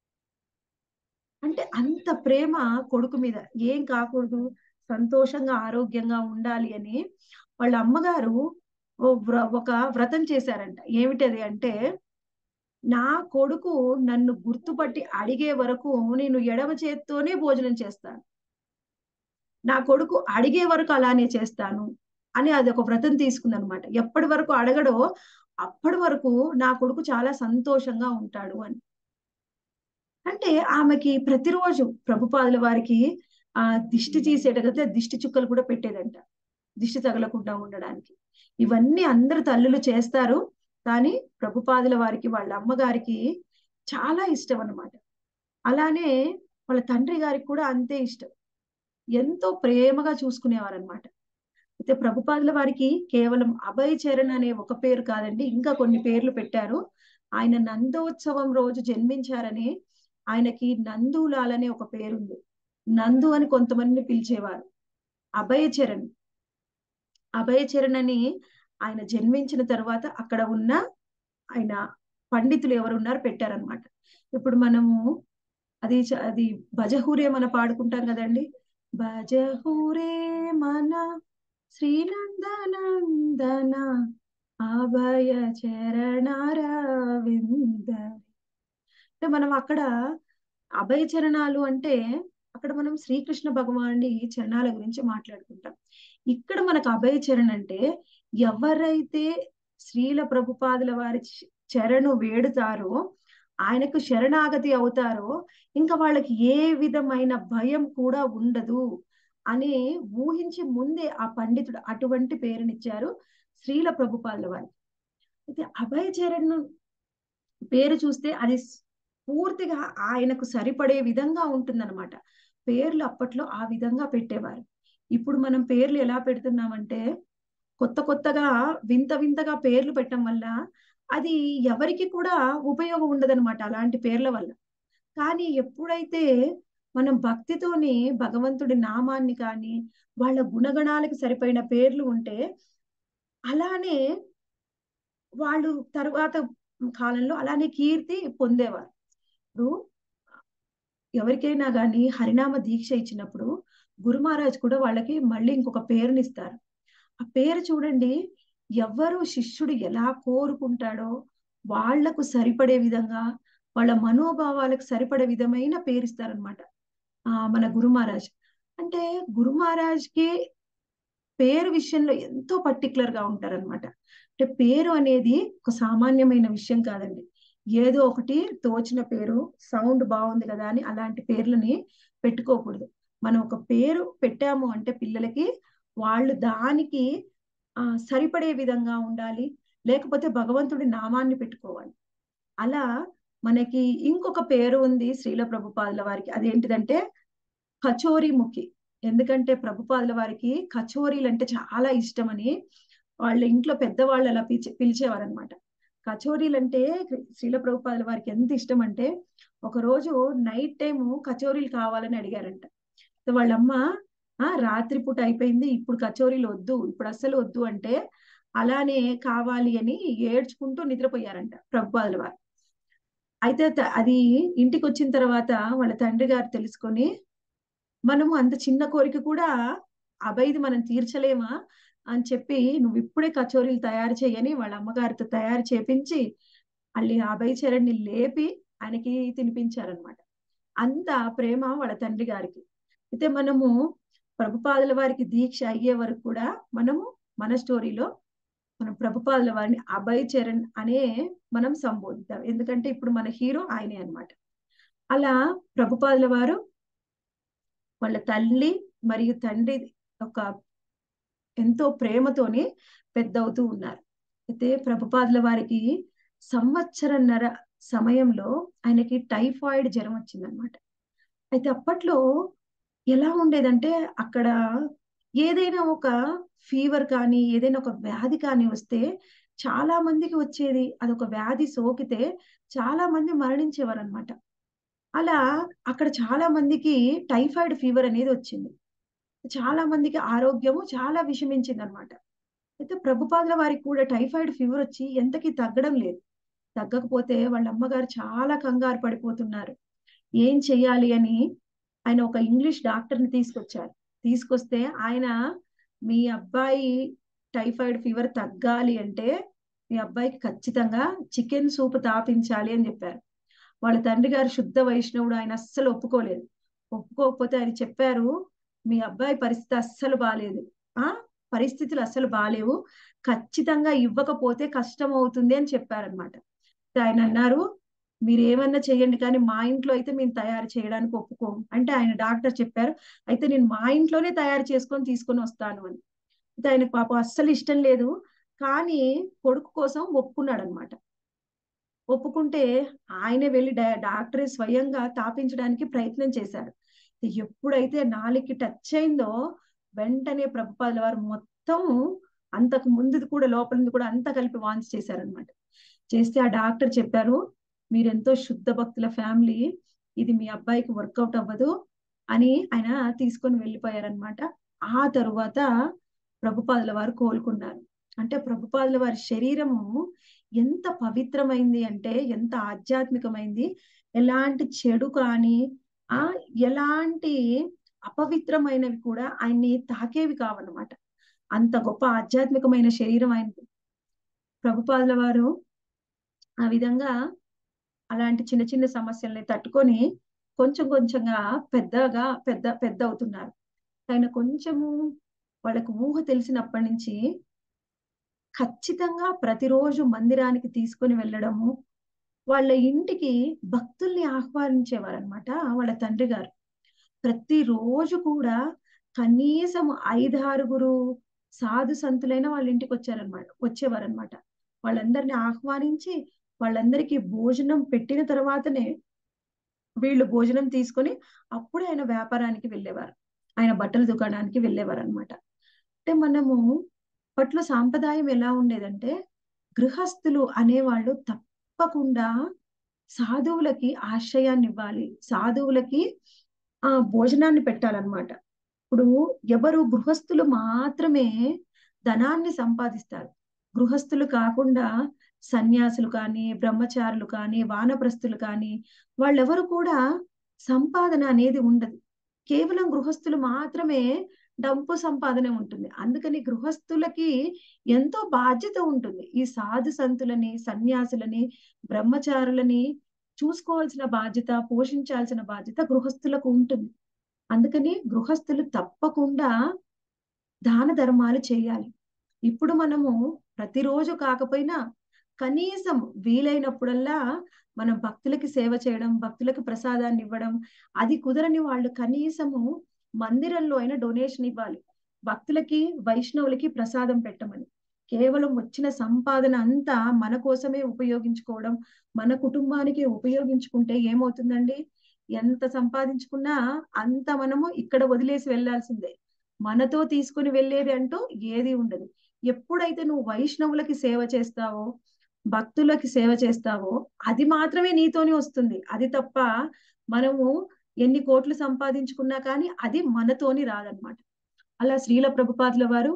అంటే అంత ప్రేమ కొడుకు మీద ఏం కాకూడదు సంతోషంగా ఆరోగ్యంగా ఉండాలి అని వాళ్ళ అమ్మగారు ఒక వ్రతం చేశారంట ఏమిటది అంటే నా కొడుకు నన్ను గుర్తుపట్టి అడిగే వరకు నేను ఎడమ చేత్తోనే భోజనం చేస్తాను నా కొడుకు అడిగే వరకు అలానే చేస్తాను అని అది ఒక వ్రతం తీసుకుందనమాట ఎప్పటి వరకు అడగడో అప్పటి వరకు నా కొడుకు చాలా సంతోషంగా ఉంటాడు అని అంటే ఆమెకి ప్రతిరోజు ప్రభుపాదుల వారికి ఆ దిష్టి తీసేటగతే దిష్టి చుక్కలు కూడా పెట్టేదంట దిష్టి తగలకుండా ఉండడానికి ఇవన్నీ అందరు తల్లులు చేస్తారు కానీ ప్రభుపాదుల వారికి వాళ్ళ అమ్మగారికి చాలా ఇష్టం అన్నమాట అలానే వాళ్ళ తండ్రి గారికి కూడా అంతే ఇష్టం ఎంతో ప్రేమగా చూసుకునేవారు అనమాట అయితే ప్రభుపాదుల వారికి కేవలం అభయ చరణ్ అనే ఒక పేరు కాదండి ఇంకా కొన్ని పేర్లు పెట్టారు ఆయన నందోత్సవం రోజు జన్మించారని ఆయనకి నందులాల్ అనే ఒక పేరుంది నందు అని కొంతమందిని పిలిచేవారు అభయ చరణ్ అభయ చరణ్ అని ఆయన జన్మించిన తర్వాత అక్కడ ఉన్న ఆయన పండితులు ఎవరు ఉన్నారు పెట్టారనమాట ఇప్పుడు మనము అది చ- అది భజహూరే మన పాడుకుంటాం కదండి భజహూరే మన శ్రీనందనందన అభయ చరణారవింద అంటే మనం అక్కడ అభయ చరణాలు అంటే అక్కడ మనం శ్రీకృష్ణ భగవానుడి చరణాల గురించి మాట్లాడుకుంటాం ఇక్కడ మనకు అభయ చరణ్ అంటే ఎవరైతే శ్రీల ప్రభుపాదుల వారి చ- చరణు వేడుతారో ఆయనకు శరణాగతి అవుతారో ఇంకా వాళ్ళకి ఏ విధమైన భయం కూడా ఉండదు అని ఊహించి ముందే ఆ పండితుడు అటువంటి పేరునిచ్చారు శ్రీల ప్రభుపాదుల వారికి అయితే అభయ చరణ్ పేరు చూస్తే అది స్- పూర్తిగా ఆయనకు సరిపడే విధంగా ఉంటుందన్నమాట పేర్లు అప్పట్లో ఆ విధంగా పెట్టేవారు ఇప్పుడు మనం పేర్లు ఎలా పెడుతున్నామంటే కొత్త కొత్తగా వింత వింతగా పేర్లు పెట్టడం వల్ల అది ఎవరికి కూడా ఉపయోగం ఉండదన్నమాట అలాంటి పేర్ల వల్ల కానీ ఎప్పుడైతే మనం భక్తితోని భగవంతుడి నామాన్ని కానీ వాళ్ళ గుణగణాలకు సరిపోయిన పేర్లు ఉంటే అలానే వాళ్ళు తరువాత కాలంలో అలానే కీర్తి పొందేవారు ఇప్పుడు ఎవరికైనా కానీ హరినామ దీక్ష ఇచ్చినప్పుడు గురు మహారాజ్ కూడా వాళ్ళకి మళ్ళీ ఇంకొక పేరునిస్తారు ఆ పేరు చూడండి ఎవరు శిష్యుడు ఎలా కోరుకుంటాడో వాళ్లకు సరిపడే విధంగా వాళ్ళ మనోభావాలకు సరిపడే విధమైన పేరు ఇస్తారనమాట ఆ మన గురు మహారాజ్ అంటే గురు మహారాజ్కి పేరు విషయంలో ఎంతో పర్టికులర్ గా ఉంటారనమాట అంటే పేరు అనేది ఒక సామాన్యమైన విషయం కాదండి ఏదో ఒకటి తోచిన పేరు సౌండ్ బాగుంది కదా అని అలాంటి పేర్లని పెట్టుకోకూడదు మనం ఒక పేరు పెట్టాము అంటే పిల్లలకి వాళ్ళు దానికి ఆ సరిపడే విధంగా ఉండాలి లేకపోతే భగవంతుడి నామాన్ని పెట్టుకోవాలి అలా మనకి ఇంకొక పేరు ఉంది శ్రీల ప్రభుపాదుల వారికి అదేంటిదంటే కచోరి ముఖి ఎందుకంటే ప్రభుపాదుల వారికి కచోరీలు అంటే చాలా ఇష్టమని వాళ్ళ ఇంట్లో పెద్దవాళ్ళు అలా పిలిచే పిలిచేవారు అనమాట కచోరీలు అంటే శ్రీల ప్రభుపాదుల వారికి ఎంత ఇష్టం అంటే ఒక రోజు నైట్ టైము కచోరీలు కావాలని అడిగారంట అయితే వాళ్ళమ్మ ఆ రాత్రిపూట అయిపోయింది ఇప్పుడు కచోరీలు వద్దు ఇప్పుడు అస్సలు వద్దు అంటే అలానే కావాలి అని ఏడ్చుకుంటూ నిద్రపోయారంట ప్రభుపాదుల వారు అయితే త- అది ఇంటికి వచ్చిన తర్వాత వాళ్ళ తండ్రి గారు తెలుసుకొని మనము అంత చిన్న కోరిక కూడా అబైది మనం తీర్చలేమా అని చెప్పి నువ్వు ఇప్పుడే కచోరీలు తయారు చేయని వాళ్ళ అమ్మగారితో తయారు చేపించి మళ్ళీ అభయ చరణ్ని లేపి ఆయనకి తినిపించారనమాట అంత ప్రేమ వాళ్ళ తండ్రి గారికి అయితే మనము ప్రభుపాదుల వారికి దీక్ష అయ్యే వరకు కూడా మనము మన స్టోరీలో మనం ప్రభుపాదుల వారిని అభయ్ చరణ్ అనే మనం సంబోధిద్దాం ఎందుకంటే ఇప్పుడు మన హీరో ఆయనే అన్నమాట అలా ప్రభుపాదుల వారు వాళ్ళ తల్లి మరియు తండ్రి ఒక ఎంతో ప్రేమతోనే పెద్దవుతూ ఉన్నారు అయితే ప్రభుపాదుల వారికి సంవత్సరన్నర సమయంలో ఆయనకి టైఫాయిడ్ జ్వరం వచ్చిందనమాట అయితే అప్పట్లో ఎలా ఉండేదంటే అక్కడ ఏదైనా ఒక ఫీవర్ కానీ ఏదైనా ఒక వ్యాధి కానీ వస్తే చాలా మందికి వచ్చేది అదొక వ్యాధి సోకితే చాలా మంది మరణించేవారు అనమాట అలా అక్కడ చాలా మందికి టైఫాయిడ్ ఫీవర్ అనేది వచ్చింది చాలా మందికి ఆరోగ్యము చాలా విషమించింది అనమాట అయితే ప్రభుపాదుల వారికి కూడా టైఫాయిడ్ ఫీవర్ వచ్చి ఎంతకి తగ్గడం లేదు తగ్గకపోతే వాళ్ళ అమ్మగారు చాలా కంగారు పడిపోతున్నారు ఏం చెయ్యాలి అని ఆయన ఒక ఇంగ్లీష్ డాక్టర్ని తీసుకొచ్చారు తీసుకొస్తే ఆయన మీ అబ్బాయి టైఫాయిడ్ ఫీవర్ తగ్గాలి అంటే మీ అబ్బాయికి ఖచ్చితంగా చికెన్ సూప్ తాపించాలి అని చెప్పారు వాళ్ళ తండ్రి గారు శుద్ధ వైష్ణవుడు ఆయన అస్సలు ఒప్పుకోలేదు ఒప్పుకోకపోతే ఆయన చెప్పారు మీ అబ్బాయి పరిస్థితి అస్సలు బాగాలేదు ఆ పరిస్థితులు అస్సలు బాగాలేవు ఖచ్చితంగా ఇవ్వకపోతే కష్టం అవుతుంది అని చెప్పారనమాట ఆయన అన్నారు మీరు ఏమన్నా చేయండి కానీ మా ఇంట్లో అయితే మేము తయారు చేయడానికి ఒప్పుకోము అంటే ఆయన డాక్టర్ చెప్పారు అయితే నేను మా ఇంట్లోనే తయారు చేసుకొని తీసుకొని వస్తాను అని అయితే ఆయనకు పాపం అస్సలు ఇష్టం లేదు కానీ కొడుకు కోసం ఒప్పుకున్నాడు అనమాట ఒప్పుకుంటే ఆయనే వెళ్ళి డాక్టరే స్వయంగా తాపించడానికి ప్రయత్నం చేశారు ఎప్పుడైతే నాలుగుకి టచ్ అయిందో వెంటనే ప్రభుపాదుల వారు మొత్తం అంతకు ముందుది కూడా లోపలిది కూడా అంతా కలిపి వాన్స్ చేశారనమాట చేస్తే ఆ డాక్టర్ చెప్పారు మీరెంతో శుద్ధ భక్తుల ఫ్యామిలీ ఇది మీ అబ్బాయికి వర్కౌట్ అవ్వదు అని ఆయన తీసుకొని వెళ్ళిపోయారనమాట ఆ తరువాత ప్రభుపాదుల వారు కోలుకున్నారు అంటే ప్రభుపాదుల వారి శరీరము ఎంత పవిత్రమైంది అంటే ఎంత ఆధ్యాత్మికమైంది ఎలాంటి చెడు కానీ ఆ ఎలాంటి అపవిత్రమైనవి కూడా ఆయన్ని తాకేవి కావన్నమాట అంత గొప్ప ఆధ్యాత్మికమైన శరీరం ఆయనది ప్రభుపాదుల వారు ఆ విధంగా అలాంటి చిన్న చిన్న సమస్యల్ని తట్టుకొని కొంచెం కొంచెంగా పెద్దగా పెద్ద పెద్ద అవుతున్నారు ఆయన కొంచెము వాళ్ళకు ఊహ తెలిసినప్పటి నుంచి ఖచ్చితంగా ప్రతిరోజు మందిరానికి తీసుకొని వెళ్ళడము వాళ్ళ ఇంటికి భక్తుల్ని ఆహ్వానించేవారనమాట వాళ్ళ తండ్రి గారు ప్రతిరోజు కూడా కనీసం ఐదారుగురు సాధు సంతులైన వాళ్ళ ఇంటికి వచ్చారనమాట వచ్చేవారనమాట వాళ్ళందరినీ ఆహ్వానించి వాళ్ళందరికీ భోజనం పెట్టిన తర్వాతనే వీళ్ళు భోజనం తీసుకొని అప్పుడే ఆయన వ్యాపారానికి వెళ్ళేవారు ఆయన బట్టల దుకాణానికి వెళ్ళేవారు అనమాట అంటే మనము అప్పట్లో సాంప్రదాయం ఎలా ఉండేదంటే గృహస్థులు అనేవాళ్ళు తప్పకుండా సాధువులకి ఆశ్రయాన్ని ఇవ్వాలి సాధువులకి ఆ భోజనాన్ని పెట్టాలన్నమాట ఇప్పుడు ఎవరు గృహస్థులు మాత్రమే ధనాన్ని సంపాదిస్తారు గృహస్థులు కాకుండా సన్యాసులు కానీ బ్రహ్మచారులు కానీ వానప్రస్థులు కానీ వాళ్ళెవరు కూడా సంపాదన అనేది ఉండదు కేవలం గృహస్థులు మాత్రమే డబ్బు సంపాదన ఉంటుంది అందుకని గృహస్థులకి ఎంతో బాధ్యత ఉంటుంది ఈ సాధు సంతులని సన్యాసులని బ్రహ్మచారులని చూసుకోవాల్సిన బాధ్యత పోషించాల్సిన బాధ్యత గృహస్థులకు ఉంటుంది అందుకని గృహస్థులు తప్పకుండా దాన ధర్మాలు చేయాలి ఇప్పుడు మనము ప్రతిరోజు కాకపోయినా కనీసం వీలైనప్పుడల్లా మనం భక్తులకి సేవ చేయడం భక్తులకు ప్రసాదాన్ని ఇవ్వడం అది కుదరని వాళ్ళు కనీసము మందిరంలో అయినా డొనేషన్ ఇవ్వాలి భక్తులకి వైష్ణవులకి ప్రసాదం పెట్టమని కేవలం వచ్చిన సంపాదన అంతా మన కోసమే ఉపయోగించుకోవడం మన కుటుంబానికి ఉపయోగించుకుంటే ఏమవుతుందండి ఎంత సంపాదించుకున్నా అంత మనము ఇక్కడ వదిలేసి వెళ్లాల్సిందే మనతో తీసుకుని వెళ్ళేది అంటూ ఏది ఉండదు ఎప్పుడైతే నువ్వు వైష్ణవులకి సేవ చేస్తావో భక్తులకి సేవ చేస్తావో అది మాత్రమే నీతోనే వస్తుంది అది తప్ప మనము ఎన్ని కోట్లు సంపాదించుకున్నా కానీ అది మనతోని రాదనమాట అలా శ్రీల ప్రభుపాదుల వారు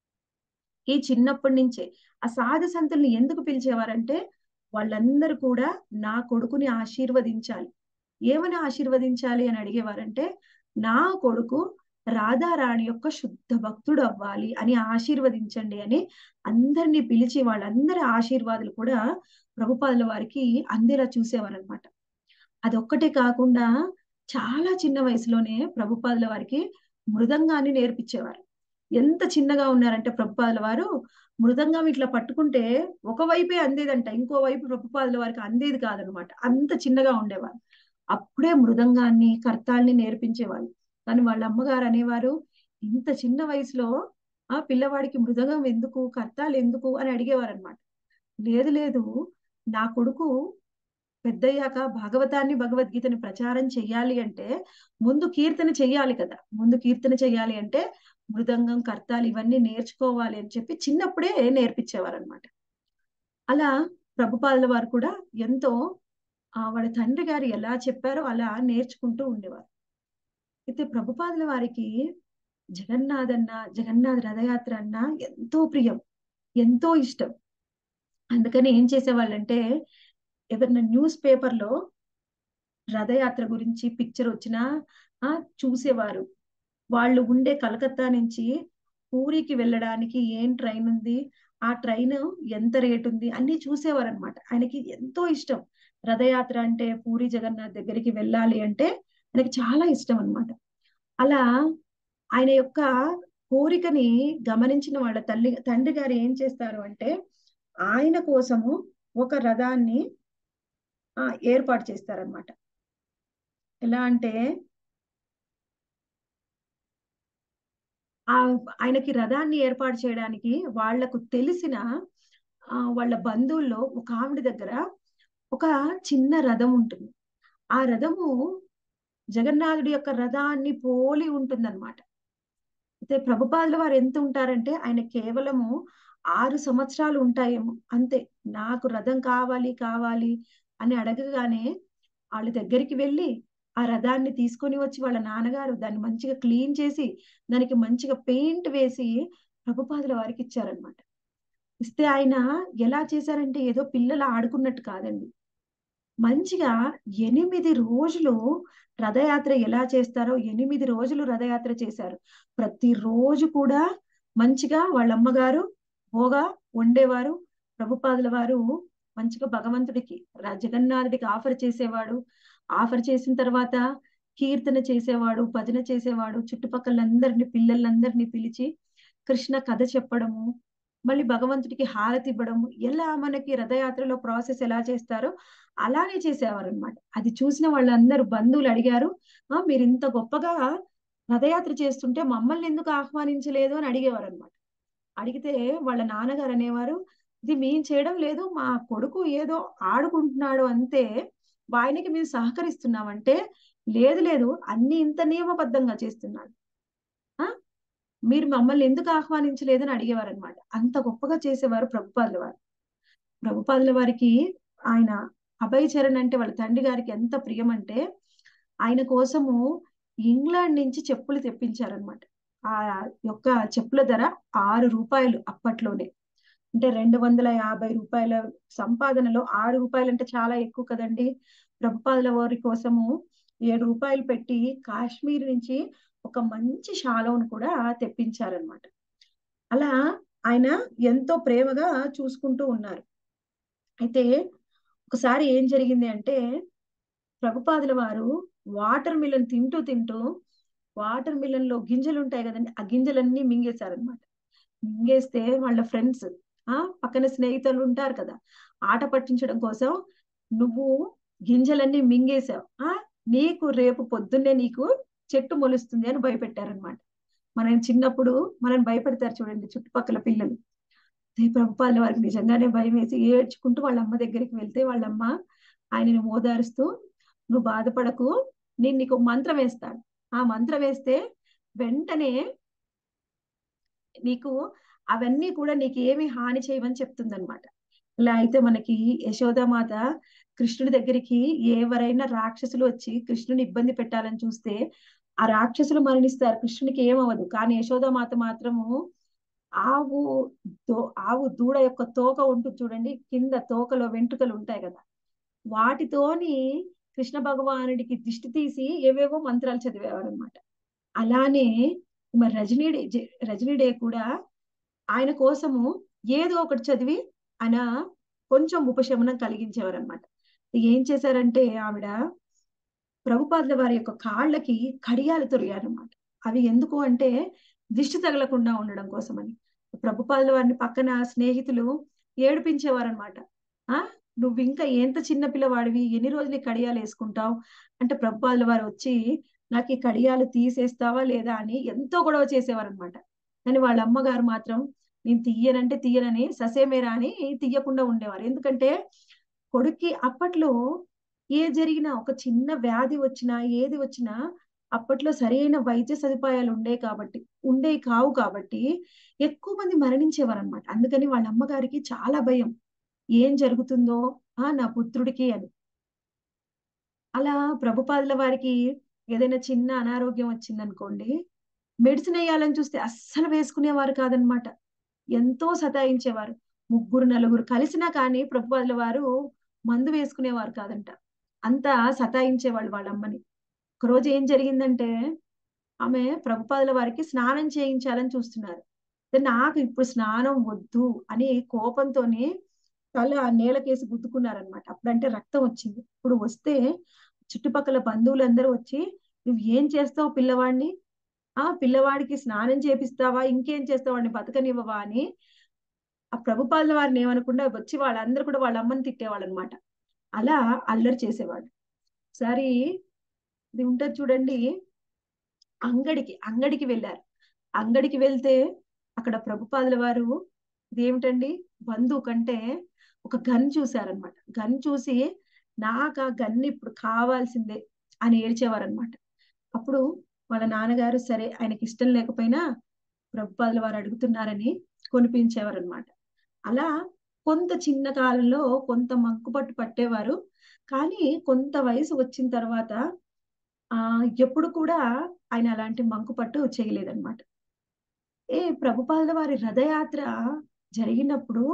ఈ చిన్నప్పటి నుంచే ఆ సాధు సంతుల్ని ఎందుకు పిలిచేవారంటే వాళ్ళందరూ కూడా నా కొడుకుని ఆశీర్వదించాలి ఏమని ఆశీర్వదించాలి అని అడిగేవారంటే నా కొడుకు రాధారాణి యొక్క శుద్ధ భక్తుడు అవ్వాలి అని ఆశీర్వదించండి అని అందరినీ పిలిచి వాళ్ళందరి ఆశీర్వాదాలు కూడా ప్రభుపాదుల వారికి అందేలా చూసేవారనమాట అదొక్కటే కాకుండా చాలా చిన్న వయసులోనే ప్రభుపాదుల వారికి మృదంగాన్ని నేర్పించేవారు ఎంత చిన్నగా ఉన్నారంటే ప్రభుపాదుల వారు మృదంగం ఇట్లా పట్టుకుంటే ఒకవైపే అందేదంట ఇంకో వైపు ప్రభుపాదుల వారికి అందేది కాదనమాట అంత చిన్నగా ఉండేవారు అప్పుడే మృదంగాన్ని కర్తాల్ని నేర్పించేవాళ్ళు కానీ వాళ్ళ అమ్మగారు అనేవారు ఇంత చిన్న వయసులో ఆ పిల్లవాడికి మృదంగం ఎందుకు కర్తాలు ఎందుకు అని అడిగేవారు అనమాట లేదు లేదు నా కొడుకు పెద్దయ్యాక భాగవతాన్ని భగవద్గీతని ప్రచారం చెయ్యాలి అంటే ముందు కీర్తన చెయ్యాలి కదా ముందు కీర్తన చెయ్యాలి అంటే మృదంగం కర్తాలు ఇవన్నీ నేర్చుకోవాలి అని చెప్పి చిన్నప్పుడే నేర్పించేవారు అనమాట అలా ప్రభుపాదుల వారు కూడా ఎంతో ఆ వాళ్ళ తండ్రి గారు ఎలా చెప్పారో అలా నేర్చుకుంటూ ఉండేవారు అయితే ప్రభుపాదుల వారికి జగన్నాథ్ అన్న జగన్నాథ్ రథయాత్ర అన్న ఎంతో ప్రియం ఎంతో ఇష్టం అందుకని ఏం చేసేవాళ్ళంటే ఏదైనా న్యూస్ పేపర్లో రథయాత్ర గురించి పిక్చర్ వచ్చినా ఆ చూసేవారు వాళ్ళు ఉండే కలకత్తా నుంచి పూరికి వెళ్ళడానికి ఏం ట్రైన్ ఉంది ఆ ట్రైన్ ఎంత రేట్ ఉంది అన్ని చూసేవారు అనమాట ఆయనకి ఎంతో ఇష్టం రథయాత్ర అంటే పూరి జగన్నాథ్ దగ్గరికి వెళ్ళాలి అంటే ఆయనకి చాలా ఇష్టం అన్నమాట అలా ఆయన యొక్క కోరికని గమనించిన వాళ్ళ తల్లి తండ్రి గారు ఏం చేస్తారు అంటే ఆయన కోసము ఒక రథాన్ని ఆ ఏర్పాటు చేస్తారనమాట ఎలా అంటే ఆ ఆయనకి రథాన్ని ఏర్పాటు చేయడానికి వాళ్లకు తెలిసిన ఆ వాళ్ళ బంధువుల్లో ఒక ఆవిడ దగ్గర ఒక చిన్న రథం ఉంటుంది ఆ రథము జగన్నాథుడి యొక్క రథాన్ని పోలి ఉంటుందన్నమాట అయితే ప్రభుపాదుల వారు ఎంత ఉంటారంటే ఆయన కేవలము ఆరు సంవత్సరాలు ఉంటాయేమో అంతే నాకు రథం కావాలి కావాలి అని అడగగానే వాళ్ళ దగ్గరికి వెళ్ళి ఆ రథాన్ని తీసుకొని వచ్చి వాళ్ళ నాన్నగారు దాన్ని మంచిగా క్లీన్ చేసి దానికి మంచిగా పెయింట్ వేసి ప్రభుపాదుల వారికి ఇచ్చారనమాట ఇస్తే ఆయన ఎలా చేశారంటే ఏదో పిల్లలు ఆడుకున్నట్టు కాదండి మంచిగా ఎనిమిది రోజులు రథయాత్ర ఎలా చేస్తారో ఎనిమిది రోజులు రథయాత్ర చేశారు ప్రతి రోజు కూడా మంచిగా వాళ్ళ అమ్మగారు భోగా వండేవారు ప్రభుపాదుల వారు మంచిగా భగవంతుడికి రా- జగన్నాథుడికి ఆఫర్ చేసేవాడు ఆఫర్ చేసిన తర్వాత కీర్తన చేసేవాడు భజన చేసేవాడు చుట్టుపక్కలందరిని పిల్లలందరినీ పిలిచి కృష్ణ కథ చెప్పడము మళ్ళీ భగవంతుడికి హారతి ఇవ్వడము ఎలా మనకి రథయాత్రలో ప్రాసెస్ ఎలా చేస్తారో అలానే చేసేవారు అనమాట అది చూసిన వాళ్ళందరూ బంధువులు అడిగారు "ఆ, మీరు ఇంత గొప్పగా రథయాత్ర చేస్తుంటే మమ్మల్ని ఎందుకు ఆహ్వానించలేదు అని అడిగేవారు అనమాట అడిగితే వాళ్ళ నాన్నగారు అనేవారు ఇది మేము చేయడం లేదు మా కొడుకు ఏదో ఆడుకుంటున్నాడు అంతే ఆయనకి మేము సహకరిస్తున్నామంటే లేదు లేదు అన్ని ఇంత నియమబద్ధంగా చేస్తున్నాడు ఆ మీరు మమ్మల్ని ఎందుకు ఆహ్వానించలేదని అడిగేవారు అనమాట అంత గొప్పగా చేసేవారు ప్రభుపాదుల వారు ప్రభుపాదుల వారికి ఆయన అభయ చరణ్ అంటే వాళ్ళ తండ్రి గారికి ఎంత ప్రియం అంటే ఆయన కోసము ఇంగ్లాండ్ నుంచి చెప్పులు తెప్పించారనమాట ఆ యొక్క చెప్పుల ధర ఆరు రూపాయలు అప్పట్లోనే అంటే రెండు వందల యాభై రూపాయల సంపాదనలో ఆరు రూపాయలు అంటే చాలా ఎక్కువ కదండి ప్రభుపాదుల వారి కోసము ఏడు రూపాయలు పెట్టి కాశ్మీర్ నుంచి ఒక మంచి శాలువను కూడా తెప్పించారనమాట అలా ఆయన ఎంతో ప్రేమగా చూసుకుంటూ ఉన్నారు అయితే ఒకసారి ఏం జరిగింది అంటే ప్రభుపాదుల వారు వాటర్ మిలన్ తింటూ తింటూ వాటర్ మిలన్ లో గింజలు ఉంటాయి కదండి ఆ గింజలన్నీ మింగేశారనమాట మింగేస్తే వాళ్ళ ఫ్రెండ్స్ ఆ పక్కన స్నేహితులు ఉంటారు కదా ఆట పట్టించడం కోసం నువ్వు గింజలన్నీ మింగేశావు ఆ నీకు రేపు పొద్దున్నే నీకు చెట్టు మొలుస్తుంది అని భయపెట్టారనమాట మనం చిన్నప్పుడు మనం భయపెడతారు చూడండి చుట్టుపక్కల పిల్లలు అదే ప్రభుపాదుల వారికి నిజంగానే భయం వేసి ఏడ్చుకుంటూ వాళ్ళ అమ్మ దగ్గరికి వెళ్తే వాళ్ళమ్మ ఆయనని ఓదారుస్తూ నువ్వు బాధపడకు నేను నీకు ఒక మంత్రం వేస్తాను ఆ మంత్రం వేస్తే వెంటనే నీకు అవన్నీ కూడా నీకు ఏమి హాని చేయవని చెప్తుందన్నమాట ఇలా అయితే మనకి యశోదామాత కృష్ణుడి దగ్గరికి ఎవరైనా రాక్షసులు వచ్చి కృష్ణుని ఇబ్బంది పెట్టాలని చూస్తే ఆ రాక్షసులు మరణిస్తారు కృష్ణునికి ఏమవ్వదు కానీ యశోదామాత మాత్రము ఆవు దో ఆవు దూడ యొక్క తోక ఉంటుంది చూడండి కింద తోకలో వెంట్రుకలు ఉంటాయి కదా వాటితోని కృష్ణ భగవానుడికి దిష్టి తీసి ఏవేవో మంత్రాలు చదివేవారు అనమాట అలానే మరి రజనీడే జ- రజనీడే కూడా ఆయన కోసము ఏదో ఒకటి చదివి ఆయన కొంచెం ఉపశమనం కలిగించేవారు అనమాట ఏం చేశారంటే ఆవిడ ప్రభుపాదుల వారి యొక్క కాళ్ళకి కడియాలు తొరిగారనమాట అవి ఎందుకు అంటే దిష్టి తగలకుండా ఉండడం కోసమని ప్రభుపాదుల వారిని పక్కన స్నేహితులు ఏడిపించేవారనమాట ఆ నువ్వు ఇంకా ఎంత చిన్న పిల్లవాడివి ఎన్ని రోజులు ఈ కడియాలు వేసుకుంటావు అంటే ప్రభుపాదుల వారు వచ్చి నాకు ఈ కడియాలు తీసేస్తావా లేదా అని ఎంతో గొడవ చేసేవారనమాట కానీ వాళ్ళ అమ్మగారు మాత్రం నేను తీయనంటే తీయనని ససేమేరా అని తీయకుండా ఉండేవారు ఎందుకంటే కొడుక్కి అప్పట్లో ఏ జరిగినా ఒక చిన్న వ్యాధి వచ్చినా ఏది వచ్చినా అప్పట్లో సరైన వైద్య సదుపాయాలు ఉండే కాబట్టి ఉండే కావు కాబట్టి ఎక్కువ మంది మరణించేవారు అనమాట అందుకని వాళ్ళ అమ్మగారికి చాలా భయం ఏం జరుగుతుందో ఆ నా పుత్రుడికి అని అలా ప్రభుపాదుల వారికి ఏదైనా చిన్న అనారోగ్యం వచ్చిందనుకోండి మెడిసిన్ వేయాలని చూస్తే అస్సలు వేసుకునేవారు కాదనమాట ఎంతో సతాయించేవారు ముగ్గురు నలుగురు కలిసినా కానీ ప్రభుపాదుల వారు మందు వేసుకునేవారు కాదంట అంత సతాయించేవాళ్ళు వాళ్ళ అమ్మని ఒకరోజు ఏం జరిగిందంటే ఆమె ప్రభుపాదుల వారికి స్నానం చేయించాలని చూస్తున్నారు నాకు ఇప్పుడు స్నానం వద్దు అని కోపంతోనే తల నేలకేసి గుద్దుకున్నారనమాట అప్పుడంటే రక్తం వచ్చింది ఇప్పుడు వస్తే చుట్టుపక్కల బంధువులందరూ వచ్చి నువ్వు ఏం చేస్తావు పిల్లవాడిని ఆ పిల్లవాడికి స్నానం చేపిస్తావా ఇంకేం చేస్తావు వాడిని బతకనివ్వవా అని ఆ ప్రభుపాదుల వారిని ఏమనకుండా వచ్చి వాళ్ళందరూ కూడా వాళ్ళ అమ్మని తిట్టేవాళ్ళు అనమాట అలా అల్లరి చేసేవాడు ఒకసారి ఇది ఉంటుంది చూడండి అంగడికి అంగడికి వెళ్ళారు అంగడికి వెళ్తే అక్కడ ప్రభుపాదుల వారు ఇదేమిటండి బంధువు కంటే ఒక గన్ చూశారనమాట గన్ చూసి నాకు ఆ గన్ ఇప్పుడు కావాల్సిందే అని ఏడ్చేవారనమాట అప్పుడు వాళ్ళ నాన్నగారు సరే ఆయనకి ఇష్టం లేకపోయినా ప్రభుపాదుల వారు అడుగుతున్నారని కొనిపించేవారనమాట అలా కొంత చిన్న కాలంలో కొంత మంకుపట్టు పట్టేవారు కానీ కొంత వయసు వచ్చిన తర్వాత ఆ ఎప్పుడు కూడా ఆయన అలాంటి మంకుపట్టు చేయలేదన్నమాట ఏ ప్రభుపాదుల వారి రథయాత్ర జరిగినప్పుడు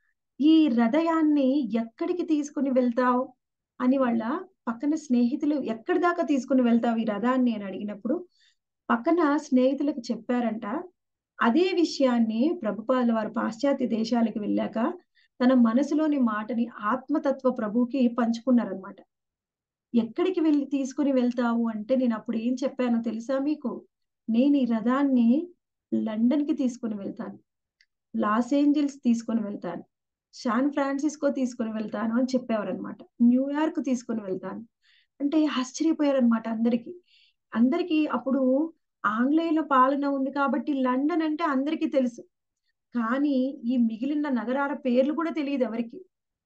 ఈ రథయాన్ని ఎక్కడికి తీసుకుని వెళ్తావు అని వాళ్ళ పక్కన స్నేహితులు ఎక్కడి దాకా తీసుకుని వెళ్తావు ఈ రథాన్ని అని అడిగినప్పుడు పక్కన స్నేహితులకు చెప్పారంట అదే విషయాన్ని ప్రభుపాదుల వారు పాశ్చాత్య దేశాలకు వెళ్ళాక తన మనసులోని మాటని ఆత్మతత్వ ప్రభుకి పంచుకున్నారనమాట ఎక్కడికి వెళ్ళి తీసుకుని వెళ్తావు అంటే నేను అప్పుడు ఏం చెప్పానో తెలుసా మీకు నేను ఈ రథాన్ని లండన్ కి తీసుకుని వెళ్తాను లాస్ ఏంజల్స్ తీసుకుని వెళ్తాను శాన్ ఫ్రాన్సిస్కో తీసుకుని వెళ్తాను అని చెప్పేవారనమాట న్యూయార్క్ తీసుకుని వెళ్తాను అంటే ఆశ్చర్యపోయారనమాట అందరికి అందరికి అప్పుడు ఆంగ్లేయుల పాలన ఉంది కాబట్టి లండన్ అంటే అందరికీ తెలుసు కానీ ఈ మిగిలిన నగరాల పేర్లు కూడా తెలియదు ఎవరికి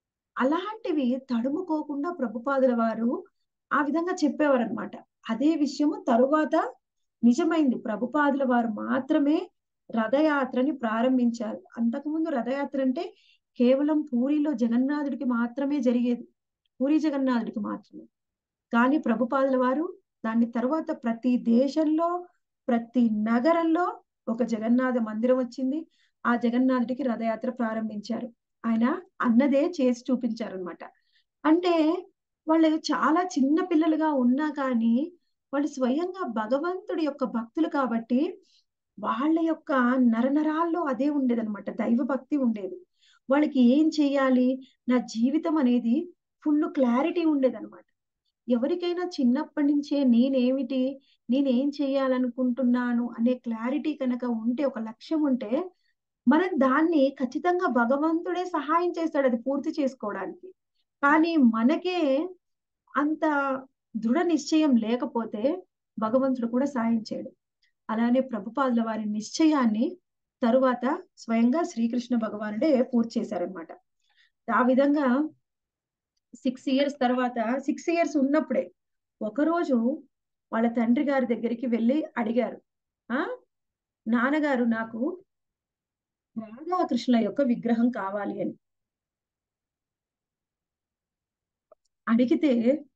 అలాంటివి తడుముకోకుండా ప్రభుపాదుల వారు ఆ విధంగా చెప్పేవారనమాట అదే విషయము తరువాత నిజమైంది ప్రభుపాదుల వారు మాత్రమే రథయాత్రని ప్రారంభించారు అంతకుముందు రథయాత్ర అంటే కేవలం పూరిలో జగన్నాథుడికి మాత్రమే జరిగేది పూరి జగన్నాథుడికి మాత్రమే కానీ ప్రభుపాదుల వారు దాని తర్వాత ప్రతి దేశంలో ప్రతి నగరంలో ఒక జగన్నాథ మందిరం వచ్చింది ఆ జగన్నాథుడికి రథయాత్ర ప్రారంభించారు ఆయన అన్నదే చేసి చూపించారనమాట అంటే వాళ్ళు చాలా చిన్న పిల్లలుగా ఉన్నా కానీ వాళ్ళు స్వయంగా భగవంతుడి యొక్క భక్తులు కాబట్టి వాళ్ళ యొక్క నరనరాల్లో అదే ఉండేదన్నమాట దైవ భక్తి ఉండేది వాళ్ళకి ఏం చేయాలి నా జీవితం అనేది ఫుల్ క్లారిటీ ఉండేదన్నమాట ఎవరికైనా చిన్నప్పటి నుంచే నేనేమిటి నేనేం చేయాలనుకుంటున్నాను అనే క్లారిటీ కనుక ఉంటే ఒక లక్ష్యం ఉంటే మనం దాన్ని ఖచ్చితంగా భగవంతుడే సహాయం చేస్తాడు అది పూర్తి చేసుకోవడానికి కానీ మనకే అంత దృఢ నిశ్చయం లేకపోతే భగవంతుడు కూడా సాయం చేయడు అలానే ప్రభుపాదుల వారి నిశ్చయాన్ని తరువాత స్వయంగా శ్రీకృష్ణ భగవానుడే పూర్తి చేశారనమాట ఆ విధంగా సిక్స్ ఇయర్స్ తర్వాత సిక్స్ ఇయర్స్ ఉన్నప్పుడే ఒకరోజు వాళ్ళ తండ్రి గారి దగ్గరికి వెళ్ళి అడిగారు ఆ నాన్నగారు నాకు రాధాకృష్ణ యొక్క విగ్రహం కావాలి అని అడిగితే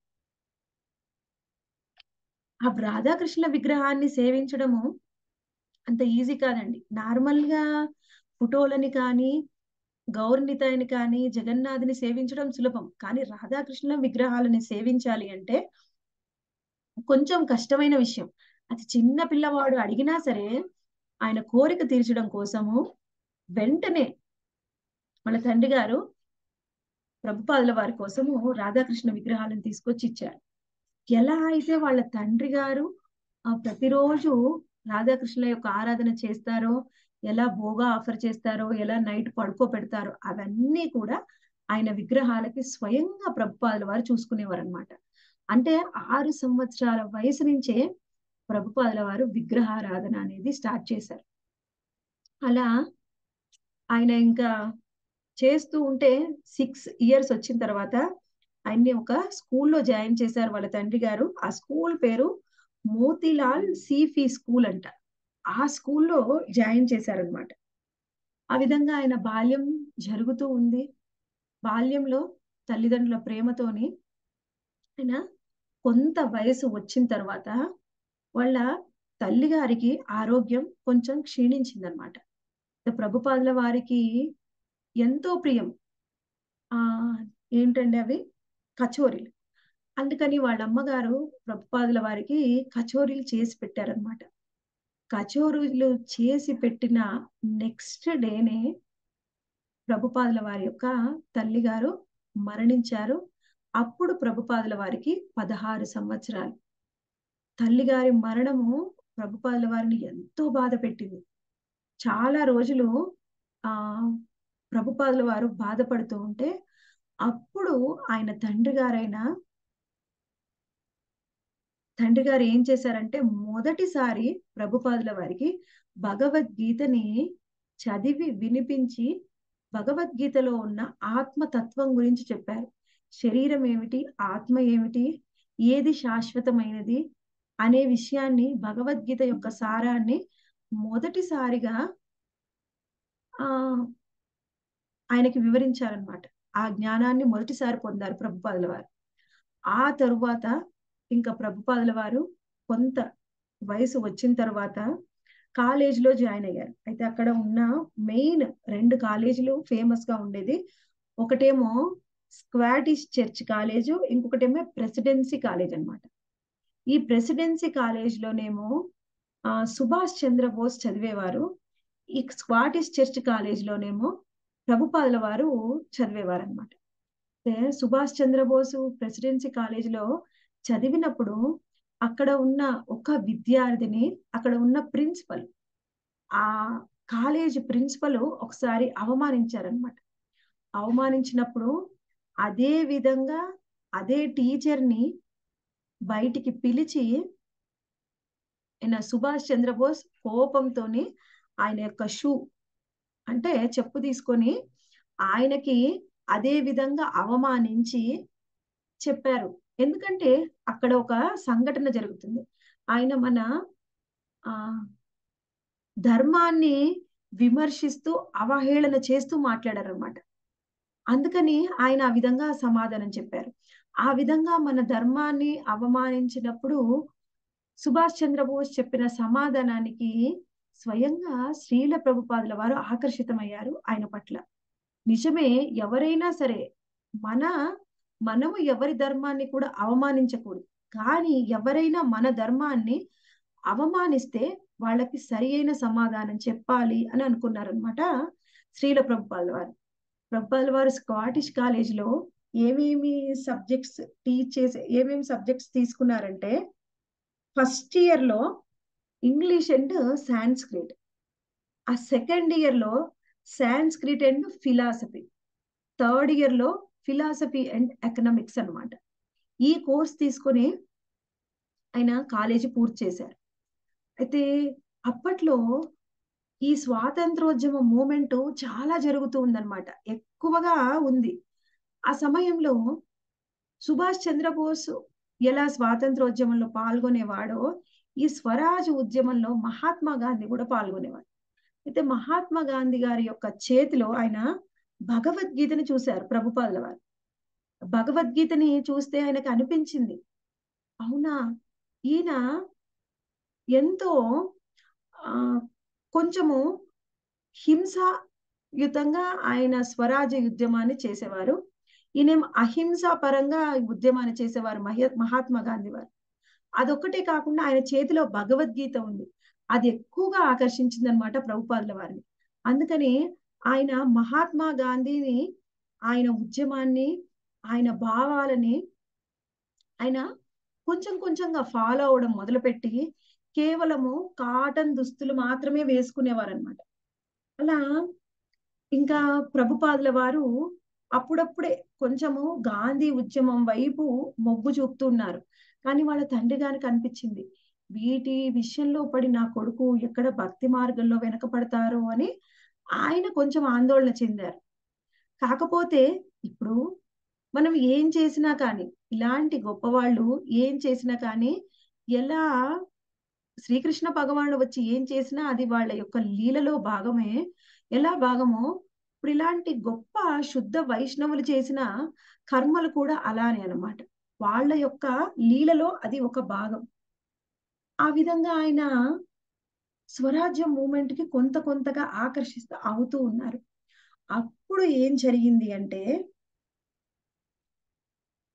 ఆ రాధాకృష్ణ విగ్రహాన్ని సేవించడము అంత ఈజీ కాదండి నార్మల్ గా ఫోటోలని కానీ గౌరనితాయిని కానీ జగన్నాథుని సేవించడం సులభం కానీ రాధాకృష్ణ విగ్రహాలని సేవించాలి అంటే కొంచెం కష్టమైన విషయం అది చిన్న పిల్లవాడు అడిగినా సరే ఆయన కోరిక తీర్చడం కోసము వెంటనే వాళ్ళ తండ్రి గారు ప్రభుపాదుల వారి కోసము రాధాకృష్ణ విగ్రహాలను తీసుకొచ్చి ఇచ్చారు ఎలా అయితే వాళ్ళ తండ్రి గారు ఆ ప్రతిరోజు రాధాకృష్ణుల యొక్క ఆరాధన చేస్తారో ఎలా భోగా ఆఫర్ చేస్తారో ఎలా నైట్ పడుకో పెడతారో అవన్నీ కూడా ఆయన విగ్రహాలకి స్వయంగా ప్రభుపాదుల వారు చూసుకునేవారు అనమాట అంటే ఆరు సంవత్సరాల వయసు నుంచే ప్రభుపాదుల వారు విగ్రహారాధన అనేది స్టార్ట్ చేశారు అలా ఆయన ఇంకా చేస్తూ ఉంటే సిక్స్ ఇయర్స్ వచ్చిన తర్వాత ఆయన్ని ఒక స్కూల్లో జాయిన్ చేశారు వాళ్ళ తండ్రి గారు ఆ స్కూల్ పేరు మోతీలాల్ సీఫీ స్కూల్ అంట ఆ స్కూల్లో జాయిన్ చేశారనమాట ఆ విధంగా ఆయన బాల్యం జరుగుతూ ఉంది బాల్యంలో తల్లిదండ్రుల ప్రేమతోని ఆయన కొంత వయసు వచ్చిన తర్వాత వాళ్ళ తల్లి గారికి ఆరోగ్యం కొంచెం క్షీణించిందనమాట ప్రభుపాదుల వారికి ఎంతో ప్రియం ఆ ఏంటండి అవి కచోరీలు అందుకని వాళ్ళ అమ్మగారు ప్రభుపాదుల వారికి కచోరీలు చేసి పెట్టారనమాట కచోరీలు చేసి పెట్టిన నెక్స్ట్ డేనే ప్రభుపాదుల వారి యొక్క తల్లిగారు మరణించారు అప్పుడు ప్రభుపాదుల వారికి పదహారు సంవత్సరాలు తల్లిగారి మరణము ప్రభుపాదుల వారిని ఎంతో బాధ పెట్టింది చాలా రోజులు ఆ ప్రభుపాదుల వారు బాధపడుతూ ఉంటే అప్పుడు ఆయన తండ్రి గారైన తండ్రి గారు ఏం చేశారంటే మొదటిసారి ప్రభుపాదుల వారికి భగవద్గీతని చదివి వినిపించి భగవద్గీతలో ఉన్న ఆత్మతత్వం గురించి చెప్పారు శరీరం ఏమిటి ఆత్మ ఏమిటి ఏది శాశ్వతమైనది అనే విషయాన్ని భగవద్గీత యొక్క సారాన్ని మొదటిసారిగా ఆ ఆయనకి వివరించారనమాట ఆ జ్ఞానాన్ని మొదటిసారి పొందారు ప్రభుపాదుల వారు ఆ తరువాత ఇంకా ప్రభుపాదుల వారు కొంత వయసు వచ్చిన తర్వాత కాలేజీలో జాయిన్ అయ్యారు అయితే అక్కడ ఉన్న మెయిన్ రెండు కాలేజీలు ఫేమస్ గా ఉండేది ఒకటేమో స్క్వాటిష్ చర్చ్ కాలేజ్ ఇంకొకటేమో ప్రెసిడెన్సీ కాలేజ్ అనమాట ఈ ప్రెసిడెన్సీ కాలేజ్లోనేమో సుభాష్ చంద్రబోస్ చదివేవారు ఈ స్క్వాటిష్ చర్చ్ కాలేజ్లోనేమో ప్రభుపాదుల వారు చదివేవారు అనమాట సుభాష్ చంద్రబోసు ప్రెసిడెన్సీ కాలేజీలో చదివినప్పుడు అక్కడ ఉన్న ఒక విద్యార్థిని అక్కడ ఉన్న ప్రిన్సిపల్ ఆ కాలేజ్ ప్రిన్సిపల్ ఒకసారి అవమానించారనమాట అవమానించినప్పుడు అదే విధంగా అదే టీచర్ని బయటికి పిలిచి ఆయన సుభాష్ చంద్రబోస్ కోపంతోని ఆయన యొక్క షూ అంటే చెప్పు తీసుకొని ఆయనకి అదే విధంగా అవమానించి చెప్పారు ఎందుకంటే అక్కడ ఒక సంఘటన జరుగుతుంది ఆయన మన ఆ ధర్మాన్ని విమర్శిస్తూ అవహేళన చేస్తూ మాట్లాడారు అనమాట అందుకని ఆయన ఆ విధంగా సమాధానం చెప్పారు ఆ విధంగా మన ధర్మాన్ని అవమానించినప్పుడు సుభాష్ చంద్రబోస్ చెప్పిన సమాధానానికి స్వయంగా శ్రీల ప్రభుపాదుల వారు ఆకర్షితమయ్యారు ఆయన పట్ల నిజమే ఎవరైనా సరే మన మనము ఎవరి ధర్మాన్ని కూడా అవమానించకూడదు కానీ ఎవరైనా మన ధర్మాన్ని అవమానిస్తే వాళ్ళకి సరి అయిన సమాధానం చెప్పాలి అని అనుకున్నారనమాట శ్రీల ప్రభుపాదుల వారు ప్రభుపాదుల వారు స్కాటిష్ కాలేజీలో ఏమేమి సబ్జెక్ట్స్ టీచ్ చేసే ఏమేమి సబ్జెక్ట్స్ తీసుకున్నారంటే ఫస్ట్ ఇయర్ లో ఇంగ్లీష్ అండ్ సాంస్క్రిట్ ఆ సెకండ్ ఇయర్ లో Sanskrit and philosophy third year లో ఫిలాసఫీ అండ్ ఎకనామిక్స్ అనమాట ఈ కోర్స్ తీసుకొని ఆయన కాలేజీ పూర్తి చేశారు అయితే అప్పట్లో ఈ స్వాతంత్రోద్యమ మూమెంట్ చాలా జరుగుతూ ఉందన్నమాట ఎక్కువగా ఉంది ఆ సమయంలో సుభాష్ చంద్రబోస్ ఎలా స్వాతంత్రోద్యమంలో పాల్గొనేవాడో ఈ స్వరాజ్ ఉద్యమంలో మహాత్మా గాంధీ కూడా పాల్గొనేవాడు అయితే మహాత్మా గాంధీ గారి యొక్క చేతిలో ఆయన భగవద్గీతని చూశారు ప్రభుపాదుల వారు భగవద్గీతని చూస్తే ఆయనకు అనిపించింది అవునా ఈయన ఎంతో ఆ కొంచెము హింసాయుతంగా ఆయన స్వరాజ్య ఉద్యమాన్ని చేసేవారు ఈయన అహింసా పరంగా ఉద్యమాన్ని చేసేవారు మహాత్మా గాంధీ వారు అదొక్కటే కాకుండా ఆయన చేతిలో భగవద్గీత ఉంది అది ఎక్కువగా ఆకర్షించింది అనమాట ప్రభుపాదుల వారిని అందుకని ఆయన మహాత్మా గాంధీని ఆయన ఉద్యమాన్ని ఆయన భావాలని ఆయన కొంచెం కొంచెంగా ఫాలో అవడం మొదలుపెట్టి కేవలము కాటన్ దుస్తులు మాత్రమే వేసుకునేవారు అనమాట అలా ఇంకా ప్రభుపాదుల వారు అప్పుడప్పుడే కొంచెము గాంధీ ఉద్యమం వైపు మొగ్గు చూపుతున్నారు కానీ వాళ్ళ తండ్రి గారికి అనిపించింది వీటి విషయంలో పడి నా కొడుకు ఎక్కడ భక్తి మార్గంలో వెనకపడతారో అని ఆయన కొంచెం ఆందోళన చెందారు కాకపోతే ఇప్పుడు మనం ఏం చేసినా కానీ ఇలాంటి గొప్పవాళ్ళు ఏం చేసినా కానీ ఎలా శ్రీకృష్ణ భగవానుడు వచ్చి ఏం చేసినా అది వాళ్ళ యొక్క లీలలో భాగమే ఎలా భాగమో ఇప్పుడు ఇలాంటి గొప్ప శుద్ధ వైష్ణవులు చేసిన కర్మలు కూడా అలానే అనమాట వాళ్ళ యొక్క లీలలో అది ఒక భాగం ఆ విధంగా ఆయన స్వరాజ్యం మూమెంట్ కి కొంత కొంతగా ఆకర్షిస్తూ అవుతూ ఉన్నారు అప్పుడు ఏం జరిగింది అంటే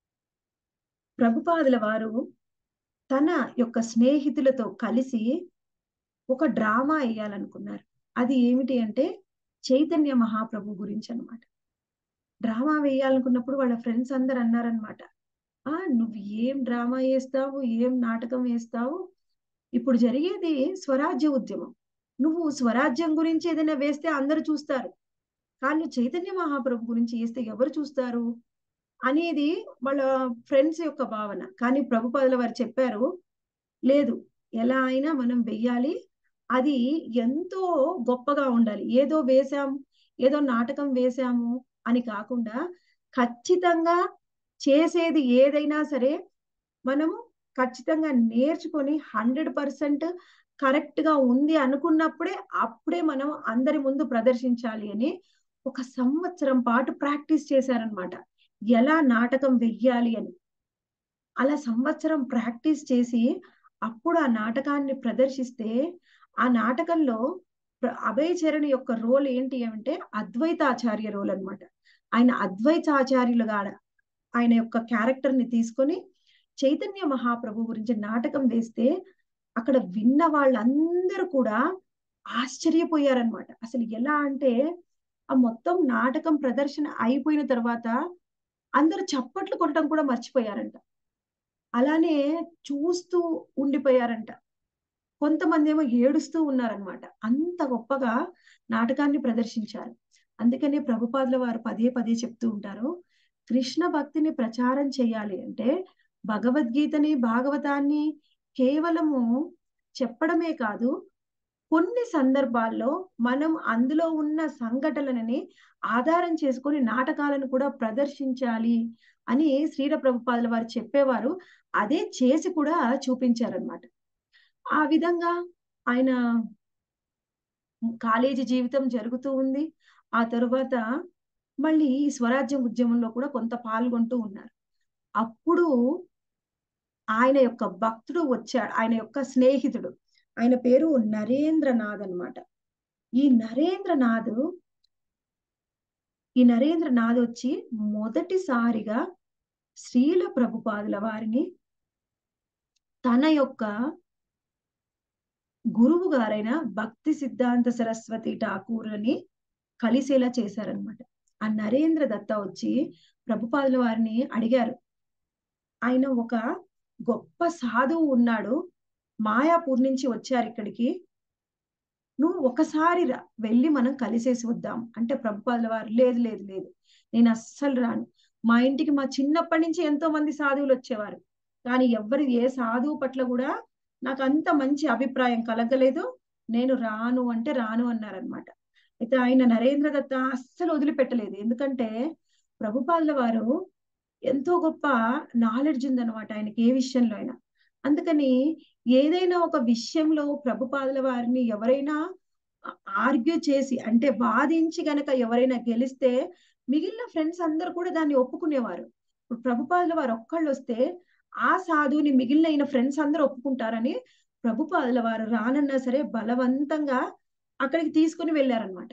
ప్రభుపాదుల వారు తన యొక్క స్నేహితులతో కలిసి ఒక డ్రామా వేయాలనుకున్నారు అది ఏమిటి అంటే చైతన్య మహాప్రభు గురించి అన్నమాట డ్రామా వేయాలనుకున్నప్పుడు వాళ్ళ ఫ్రెండ్స్ అందరు అన్నారనమాట ఆ నువ్వు ఏం డ్రామా వేస్తావు ఏం నాటకం వేస్తావు ఇప్పుడు జరిగేది స్వరాజ్య ఉద్యమం నువ్వు స్వరాజ్యం గురించి ఏదైనా వేస్తే అందరు చూస్తారు కానీ చైతన్య మహాప్రభు గురించి వేస్తే ఎవరు చూస్తారు అనేది వాళ్ళ ఫ్రెండ్స్ యొక్క భావన కానీ ప్రభుపాదుల వారు చెప్పారు లేదు ఎలా అయినా మనం వెయ్యాలి అది ఎంతో గొప్పగా ఉండాలి ఏదో వేశాం ఏదో నాటకం వేశాము అని కాకుండా ఖచ్చితంగా చేసేది ఏదైనా సరే మనము ఖచ్చితంగా నేర్చుకొని హండ్రెడ్ పర్సెంట్ కరెక్ట్ గా ఉంది అనుకున్నప్పుడే అప్పుడే మనం అందరి ముందు ప్రదర్శించాలి అని ఒక సంవత్సరం పాటు ప్రాక్టీస్ చేశారనమాట ఎలా నాటకం వెయ్యాలి అని అలా సంవత్సరం ప్రాక్టీస్ చేసి అప్పుడు ఆ నాటకాన్ని ప్రదర్శిస్తే ఆ నాటకంలో అభయ చరణ్ యొక్క రోల్ ఏంటి అంటే అద్వైతాచార్య రోల్ అనమాట ఆయన అద్వైతాచార్యులుగా ఆయన యొక్క క్యారెక్టర్ ని తీసుకొని చైతన్య మహాప్రభు గురించి నాటకం వేస్తే అక్కడ విన్న వాళ్ళందరూ కూడా ఆశ్చర్యపోయారనమాట అసలు ఎలా అంటే ఆ మొత్తం నాటకం ప్రదర్శన అయిపోయిన తర్వాత అందరూ చప్పట్లు కొట్టడం కూడా మర్చిపోయారంట అలానే చూస్తూ ఉండిపోయారంట కొంతమంది ఏమో ఏడుస్తూ ఉన్నారనమాట అంత గొప్పగా నాటకాన్ని ప్రదర్శించారు అందుకనే ప్రభుపాదుల వారు పదే పదే చెప్తూ ఉంటారు కృష్ణ భక్తిని ప్రచారం చేయాలి అంటే భగవద్గీతని భాగవతాన్ని కేవలము చెప్పడమే కాదు కొన్ని సందర్భాల్లో మనం అందులో ఉన్న సంఘటనలని ఆధారం చేసుకొని నాటకాలను కూడా ప్రదర్శించాలి అని శ్రీర ప్రభుపాదుల వారు చెప్పేవారు అదే చేసి కూడా చూపించారనమాట ఆ విధంగా ఆయన కాలేజీ జీవితం జరుగుతూ ఉంది ఆ తరువాత మళ్ళీ ఈ స్వరాజ్యం ఉద్యమంలో కూడా కొంత పాల్గొంటూ ఉన్నారు అప్పుడు ఆయన యొక్క భక్తుడు వచ్చాడు ఆయన యొక్క స్నేహితుడు ఆయన పేరు నరేంద్రనాథ్ అనమాట ఈ నరేంద్రనాథ్ ఈ నరేంద్రనాథ్ వచ్చి మొదటిసారిగా శ్రీల ప్రభుపాదుల వారిని తన యొక్క గురువు గారైన భక్తి సిద్ధాంత సరస్వతి ఠాకూర్ని కలిసేలా చేశారనమాట ఆ నరేంద్ర దత్త వచ్చి ప్రభుపాదుల వారిని అడిగారు ఆయన ఒక గొప్ప సాధువు ఉన్నాడు మాయాపూర్ నుంచి వచ్చారు ఇక్కడికి నువ్వు ఒకసారి రా వెళ్ళి మనం కలిసేసి వద్దాం అంటే ప్రభుపాదుల వారు లేదు లేదు లేదు నేను అస్సలు రాను మా ఇంటికి మా చిన్నప్పటి నుంచి ఎంతో మంది సాధువులు వచ్చేవారు కానీ ఎవరి ఏ సాధువు పట్ల కూడా నాకు అంత మంచి అభిప్రాయం కలగలేదు నేను రాను అంటే రాను అన్నారనమాట అయితే ఆయన నరేంద్ర దత్త అస్సలు వదిలిపెట్టలేదు ఎందుకంటే ప్రభుపాదుల వారు ఎంతో గొప్ప నాలెడ్జ్ ఉందన్నమాట ఆయనకి ఏ విషయంలో అయినా అందుకని ఏదైనా ఒక విషయంలో ప్రభుపాదుల వారిని ఎవరైనా ఆర్గ్యూ చేసి అంటే వాదించి గనక ఎవరైనా గెలిస్తే మిగిలిన ఫ్రెండ్స్ అందరు కూడా దాన్ని ఒప్పుకునేవారు ఇప్పుడు ప్రభుపాదుల వారు ఒక్కళ్ళు వస్తే ఆ సాధువుని మిగిలిన ఫ్రెండ్స్ అందరూ ఒప్పుకుంటారని ప్రభుపాదుల వారు రానన్నా సరే బలవంతంగా అక్కడికి తీసుకుని వెళ్ళారనమాట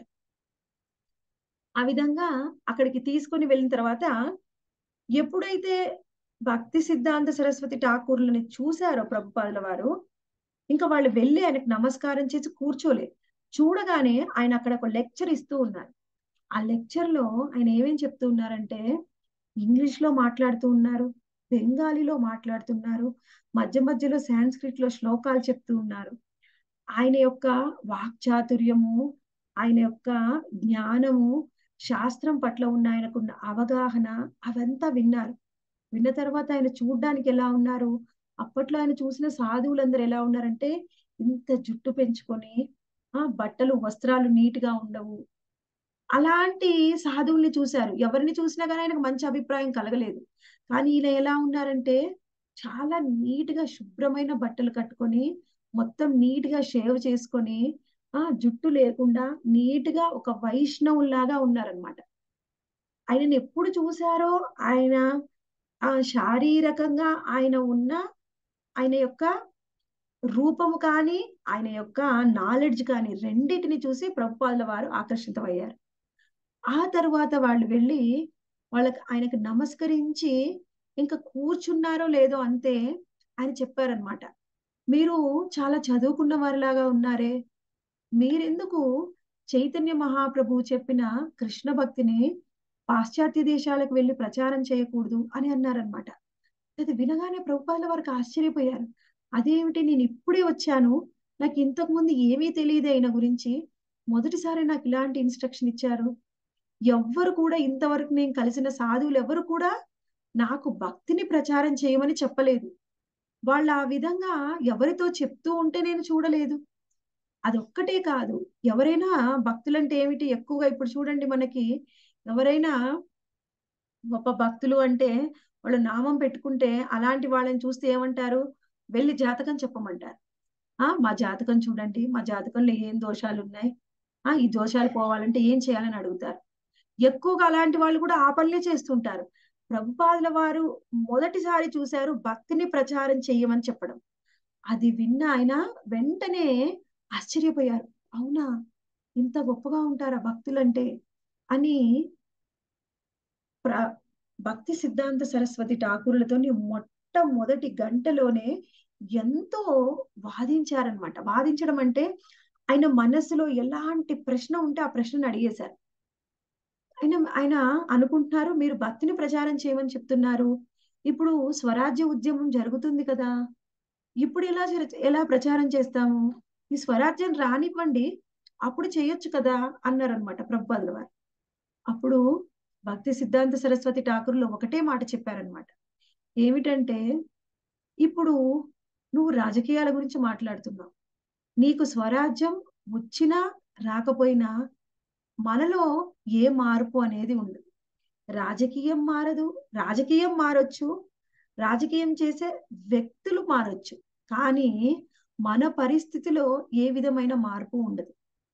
ఆ విధంగా అక్కడికి తీసుకుని వెళ్ళిన తర్వాత ఎప్పుడైతే భక్తి సిద్ధాంత సరస్వతి ఠాకూర్లని చూశారో ప్రభుపాదుల వారు ఇంకా వాళ్ళు వెళ్ళి ఆయనకు నమస్కారం చేసి కూర్చోలే చూడగానే ఆయన అక్కడ ఒక లెక్చర్ ఇస్తూ ఉన్నారు ఆ లెక్చర్ లో ఆయన ఏమేం చెప్తూ ఉన్నారంటే ఇంగ్లీష్ లో మాట్లాడుతూ ఉన్నారు బెంగాలీలో మాట్లాడుతున్నారు మధ్య మధ్యలో సాంస్క్రిట్ లో శ్లోకాలు చెప్తూ ఉన్నారు ఆయన యొక్క వాక్చాతుర్యము ఆయన యొక్క జ్ఞానము శాస్త్రం పట్ల ఉన్న ఆయనకున్న అవగాహన అవంతా విన్నారు విన్న తర్వాత ఆయన చూడ్డానికి ఎలా ఉన్నారు అప్పట్లో ఆయన చూసిన సాధువులందరూ ఎలా ఉన్నారంటే ఇంత జుట్టు పెంచుకొని ఆ బట్టలు వస్త్రాలు నీట్ గా ఉండవు అలాంటి సాధువుల్ని చూశారు ఎవరిని చూసినా కానీ ఆయనకు మంచి అభిప్రాయం కలగలేదు కానీ ఈయన ఎలా ఉన్నారంటే చాలా నీట్ గా శుభ్రమైన బట్టలు కట్టుకొని మొత్తం నీట్ గా షేవ్ చేసుకొని ఆ జుట్టు లేకుండా నీట్ గా ఒక వైష్ణవుల్లాగా ఉన్నారనమాట ఆయనను ఎప్పుడు చూశారో ఆయన ఆ శారీరకంగా ఆయన ఉన్న ఆయన యొక్క రూపము కానీ ఆయన యొక్క నాలెడ్జ్ కానీ రెండింటిని చూసి ప్రభుపాదుల వారు ఆకర్షితమయ్యారు ఆ తరువాత వాళ్ళు వెళ్ళి వాళ్ళకి ఆయనకు నమస్కరించి ఇంకా కూర్చున్నారో లేదో అంతే ఆయన చెప్పారనమాట మీరు చాలా చదువుకున్న వారిలాగా ఉన్నారే మీరెందుకు చైతన్య మహాప్రభువు చెప్పిన కృష్ణ భక్తిని పాశ్చాత్య దేశాలకు వెళ్లి ప్రచారం చేయకూడదు అని అన్నారనమాట అది వినగానే ప్రభుపాదుల వారికి ఆశ్చర్యపోయారు అదేమిటి నేను ఇప్పుడే వచ్చాను నాకు ఇంతకు ముందు ఏమీ తెలియదు ఆయన గురించి మొదటిసారి నాకు ఇలాంటి ఇన్స్ట్రక్షన్ ఇచ్చారు ఎవ్వరు కూడా ఇంతవరకు నేను కలిసిన సాధువులు ఎవరు కూడా నాకు భక్తిని ప్రచారం చేయమని చెప్పలేదు వాళ్ళు ఆ విధంగా ఎవరితో చెప్తూ ఉంటే నేను చూడలేదు అదొక్కటే కాదు ఎవరైనా భక్తులంటే ఏమిటి ఎక్కువగా ఇప్పుడు చూడండి మనకి ఎవరైనా గొప్ప భక్తులు అంటే వాళ్ళు నామం పెట్టుకుంటే అలాంటి వాళ్ళని చూస్తే ఏమంటారు వెళ్ళి జాతకం చెప్పమంటారు ఆ మా జాతకం చూడండి మా జాతకంలో ఏం దోషాలు ఉన్నాయి ఆ ఈ దోషాలు పోవాలంటే ఏం చేయాలని అడుగుతారు ఎక్కువగా అలాంటి వాళ్ళు కూడా ఆ పనులే చేస్తుంటారు ప్రభుపాదుల వారు మొదటిసారి చూశారు భక్తిని ప్రచారం చెయ్యమని చెప్పడం అది విన్న ఆయన వెంటనే ఆశ్చర్యపోయారు అవునా ఇంత గొప్పగా ఉంటారా భక్తులంటే అని ప్ర భక్తి సిద్ధాంత సరస్వతి ఠాకూరులతో మొట్టమొదటి గంటలోనే ఎంతో వాదించారనమాట వాదించడం అంటే ఆయన మనసులో ఎలాంటి ప్రశ్న ఉంటే ఆ ప్రశ్నను అడిగేశారు ఆయన ఆయన అనుకుంటున్నారు మీరు భక్తిని ప్రచారం చేయమని చెప్తున్నారు ఇప్పుడు స్వరాజ్య ఉద్యమం జరుగుతుంది కదా ఇప్పుడు ఎలా జర- ఎలా ప్రచారం చేస్తాము ఈ స్వరాజ్యం రానివ్వండి అప్పుడు చేయొచ్చు కదా అన్నారనమాట ప్రభుపాదుల వారు అప్పుడు భక్తి సిద్ధాంత సరస్వతి ఠాకూర్లు ఒకటే మాట చెప్పారనమాట ఏమిటంటే ఇప్పుడు నువ్వు రాజకీయాల గురించి మాట్లాడుతున్నావు నీకు స్వరాజ్యం వచ్చినా రాకపోయినా మనలో ఏ మార్పు అనేది ఉండదు రాజకీయం మారదు రాజకీయం మారొచ్చు రాజకీయం చేసే వ్యక్తులు మారొచ్చు కానీ మన పరిస్థితిలో ఏ విధమైన మార్పు ఉండదు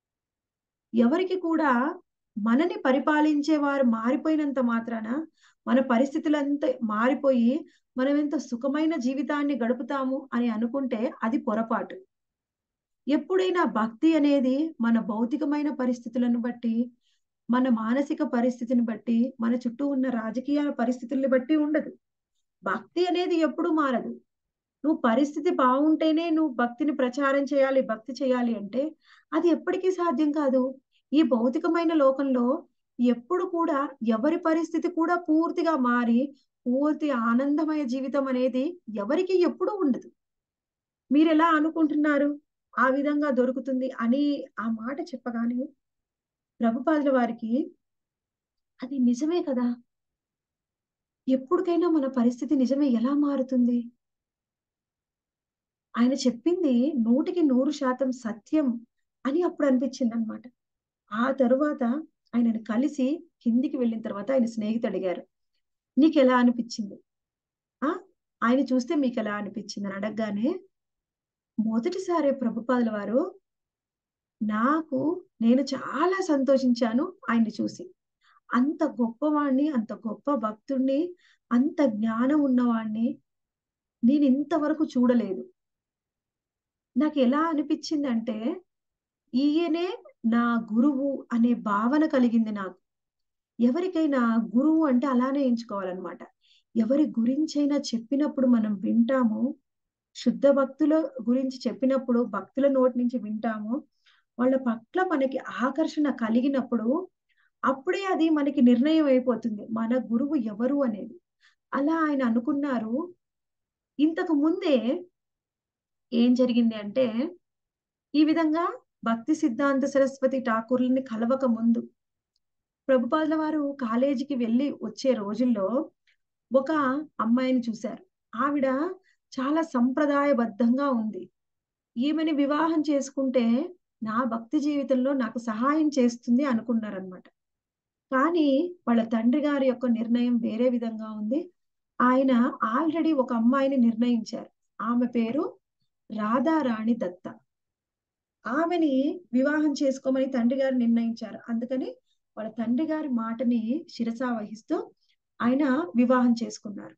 ఎవరికి కూడా మనని పరిపాలించే వారు మారిపోయినంత మాత్రాన మన పరిస్థితులంతా మారిపోయి మనం ఎంత సుఖమైన జీవితాన్ని గడుపుతాము అని అనుకుంటే అది పొరపాటు ఎప్పుడైనా భక్తి అనేది మన భౌతికమైన పరిస్థితులను బట్టి మన మానసిక పరిస్థితిని బట్టి మన చుట్టూ ఉన్న రాజకీయ పరిస్థితుల్ని బట్టి ఉండదు భక్తి అనేది ఎప్పుడు మారదు నువ్వు పరిస్థితి బాగుంటేనే నువ్వు భక్తిని ప్రచారం చేయాలి భక్తి చేయాలి అంటే అది ఎప్పటికీ సాధ్యం కాదు ఈ భౌతికమైన లోకంలో ఎప్పుడు కూడా ఎవరి పరిస్థితి కూడా పూర్తిగా మారి పూర్తి ఆనందమయ జీవితం అనేది ఎవరికి ఎప్పుడూ ఉండదు మీరు ఎలా అనుకుంటున్నారు ఆ విధంగా దొరుకుతుంది అని ఆ మాట చెప్పగానే ప్రభుపాదుల వారికి అది నిజమే కదా ఎప్పటికైనా మన పరిస్థితి నిజమే ఎలా మారుతుంది ఆయన చెప్పింది నూటికి నూరు శాతం సత్యం అని అప్పుడు అనిపించింది అనమాట ఆ తరువాత ఆయనను కలిసి కిందికి వెళ్ళిన తర్వాత ఆయన స్నేహితుడు అడిగారు నీకు ఎలా అనిపించింది ఆ ఆయన చూస్తే మీకు ఎలా అనిపించింది అని అడగగానే మొదటిసారి ప్రభుపాదుల వారు నాకు నేను చాలా సంతోషించాను ఆయన్ని చూసి అంత గొప్పవాణ్ణి అంత గొప్ప భక్తుణ్ణి అంత జ్ఞానం ఉన్నవాణ్ణి నేను ఇంతవరకు చూడలేదు నాకు ఎలా అనిపించింది అంటే ఈయనే నా గురువు అనే భావన కలిగింది నాకు ఎవరికైనా గురువు అంటే అలానే ఎంచుకోవాలన్నమాట ఎవరి గురించైనా చెప్పినప్పుడు మనం వింటాము శుద్ధ భక్తుల గురించి చెప్పినప్పుడు భక్తుల నోటి నుంచి వింటాము వాళ్ళ పట్ల మనకి ఆకర్షణ కలిగినప్పుడు అప్పుడే అది మనకి నిర్ణయం అయిపోతుంది మన గురువు ఎవరు అనేది అలా ఆయన అనుకున్నారు ఇంతకు ముందే ఏం జరిగింది అంటే ఈ విధంగా భక్తి సిద్ధాంత సరస్వతి ఠాకూర్లని కలవక ముందు ప్రభుపాదుల వారు కాలేజీకి వెళ్ళి వచ్చే రోజుల్లో ఒక అమ్మాయిని చూశారు ఆవిడ చాలా సంప్రదాయబద్ధంగా ఉంది ఈమెని వివాహం చేసుకుంటే నా భక్తి జీవితంలో నాకు సహాయం చేస్తుంది అనుకున్నారనమాట కానీ వాళ్ళ తండ్రి గారి యొక్క నిర్ణయం వేరే విధంగా ఉంది ఆయన ఆల్రెడీ ఒక అమ్మాయిని నిర్ణయించారు ఆమె పేరు రాధారాణి దత్త ఆమెని వివాహం చేసుకోమని తండ్రి గారు నిర్ణయించారు అందుకని వాళ్ళ తండ్రి గారి మాటని శిరసా వహిస్తూ ఆయన వివాహం చేసుకున్నారు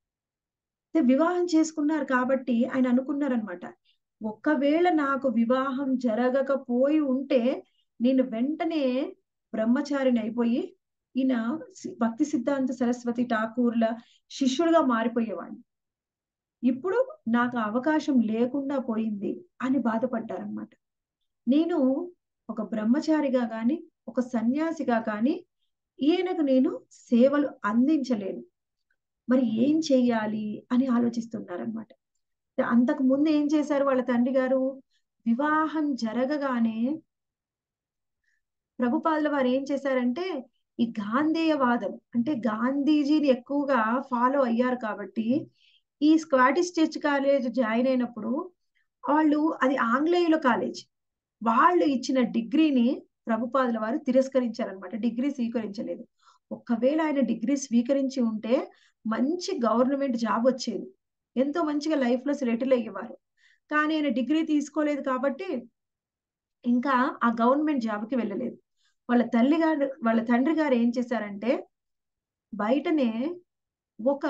వివాహం చేసుకున్నారు కాబట్టి ఆయన అనుకున్నారనమాట ఒకవేళ నాకు వివాహం జరగకపోయి ఉంటే నేను వెంటనే బ్రహ్మచారిని అయిపోయి ఈయన భక్తి సిద్ధాంత సరస్వతి ఠాకూర్ల శిష్యుడిగా మారిపోయేవాడిని ఇప్పుడు నాకు ఆ అవకాశం లేకుండా పోయింది అని బాధపడ్డారనమాట నేను ఒక బ్రహ్మచారిగా కానీ ఒక సన్యాసిగా కానీ ఈయనకు నేను సేవలు అందించలేను మరి ఏం చెయ్యాలి అని ఆలోచిస్తున్నారనమాట అంతకు ముందు ఏం చేశారు వాళ్ళ తండ్రి గారు వివాహం జరగగానే ప్రభుపాదుల వారు ఏం చేశారంటే ఈ గాంధేయవాదం అంటే గాంధీజీని ఎక్కువగా ఫాలో అయ్యారు కాబట్టి ఈ స్క్వాటిష్ చర్చ్ కాలేజ్ జాయిన్ అయినప్పుడు వాళ్ళు అది ఆంగ్లేయుల కాలేజ్ వాళ్ళు ఇచ్చిన డిగ్రీని ప్రభుపాదుల వారు తిరస్కరించారనమాట డిగ్రీ స్వీకరించలేదు ఒక్కవేళ ఆయన డిగ్రీ స్వీకరించి ఉంటే మంచి గవర్నమెంట్ జాబ్ వచ్చేది ఎంతో మంచిగా లైఫ్ లో సెటిల్ అయ్యేవారు కానీ ఆయన డిగ్రీ తీసుకోలేదు కాబట్టి ఇంకా ఆ గవర్నమెంట్ జాబ్కి వెళ్ళలేదు వాళ్ళ తల్లి గారు వాళ్ళ తండ్రి గారు ఏం చేశారంటే బయటనే ఒక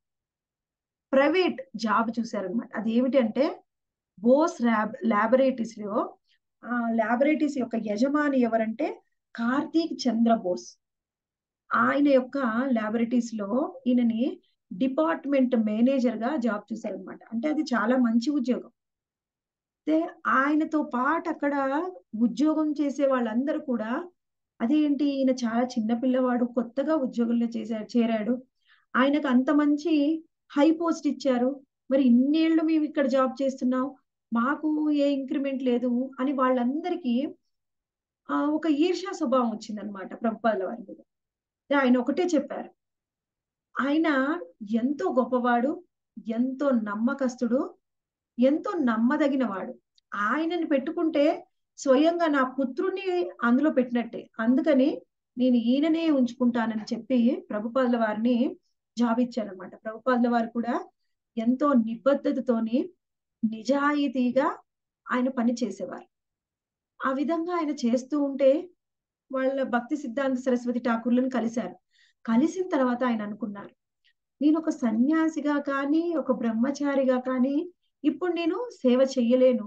ప్రైవేట్ జాబ్ చూశారనమాట అదేమిటి అంటే బోస్ ల్యాబ్ ల్యాబొరేటరీస్ లో ఆ ల్యాబొరేటరీస్ యొక్క యజమాని ఎవరంటే కార్తీక్ చంద్ర బోస్ ఆయన యొక్క ల్యాబొరేటరీస్ లో ఈయనని డిపార్ట్మెంట్ మేనేజర్ గా జాబ్ చూశారనమాట అంటే అది చాలా మంచి ఉద్యోగం అయితే ఆయనతో పాటు అక్కడ ఉద్యోగం చేసే వాళ్ళందరూ కూడా అదేంటి ఈయన చాలా చిన్న పిల్లవాడు కొత్తగా ఉద్యోగంలో చేశాడు చేరాడు ఆయనకు అంత మంచి హై పోస్ట్ ఇచ్చారు మరి ఇన్నేళ్ళు మేము ఇక్కడ జాబ్ చేస్తున్నాం మాకు ఏ ఇంక్రిమెంట్ లేదు అని వాళ్ళందరికీ ఆ ఒక ఈర్ష్యా స్వభావం వచ్చిందనమాట ప్రభుపాదుల వారి మీద ఆయన ఒకటే చెప్పారు ఆయన ఎంతో గొప్పవాడు ఎంతో నమ్మకస్తుడు ఎంతో నమ్మదగిన వాడు ఆయనని పెట్టుకుంటే స్వయంగా నా పుత్రుని అందులో పెట్టినట్టే అందుకని నేను ఈయననే ఉంచుకుంటానని చెప్పి ప్రభుపాదుల వారిని జాబ్ ఇచ్చారనమాట ప్రభుపాదుల వారు కూడా ఎంతో నిబద్ధతతోని నిజాయితీగా ఆయన పని చేసేవారు ఆ విధంగా ఆయన చేస్తూ ఉంటే వాళ్ళ భక్తి సిద్ధాంత సరస్వతి ఠాకూర్లను కలిశారు కలిసిన తర్వాత ఆయన అనుకున్నారు నేను ఒక సన్యాసిగా కానీ ఒక బ్రహ్మచారిగా కానీ ఇప్పుడు నేను సేవ చెయ్యలేను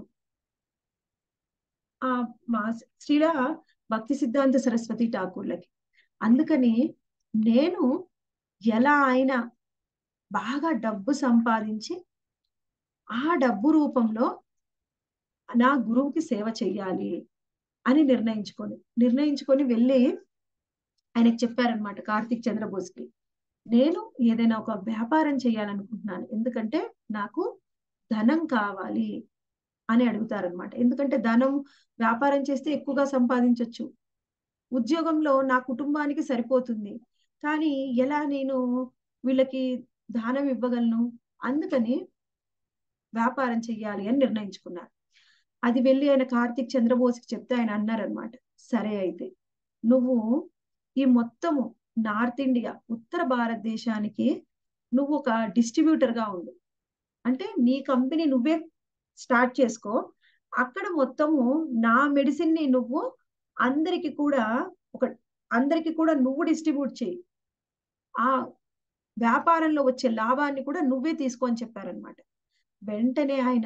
ఆ మా శ్రీల భక్తి సిద్ధాంత సరస్వతి ఠాకూర్లకి అందుకని నేను ఎలా అయినా బాగా డబ్బు సంపాదించి ఆ డబ్బు రూపంలో నా గురువుకి సేవ చెయ్యాలి అని నిర్ణయించుకొని నిర్ణయించుకొని వెళ్ళి ఆయనకు చెప్పారనమాట కార్తీక్ చంద్రబోస్కి నేను ఏదైనా ఒక వ్యాపారం చేయాలనుకుంటున్నాను ఎందుకంటే నాకు ధనం కావాలి అని అడుగుతారనమాట ఎందుకంటే ధనం వ్యాపారం చేస్తే ఎక్కువగా సంపాదించవచ్చు ఉద్యోగంలో నా కుటుంబానికి సరిపోతుంది కానీ ఎలా నేను వీళ్ళకి దానం ఇవ్వగలను అందుకని వ్యాపారం చెయ్యాలి అని నిర్ణయించుకున్నారు అది వెళ్ళి ఆయన కార్తీక్ చంద్రబోస్కి చెప్తే ఆయన అన్నారనమాట సరే అయితే నువ్వు ఈ మొత్తము నార్త్ ఇండియా ఉత్తర భారతదేశానికి నువ్వు ఒక డిస్ట్రిబ్యూటర్ గా ఉండు అంటే నీ కంపెనీ నువ్వే స్టార్ట్ చేసుకో అక్కడ మొత్తము నా మెడిసిన్ ని నువ్వు అందరికి కూడా ఒక అందరికి కూడా నువ్వు డిస్ట్రిబ్యూట్ చేయి ఆ వ్యాపారంలో వచ్చే లాభాన్ని కూడా నువ్వే తీసుకో అని చెప్పారనమాట వెంటనే ఆయన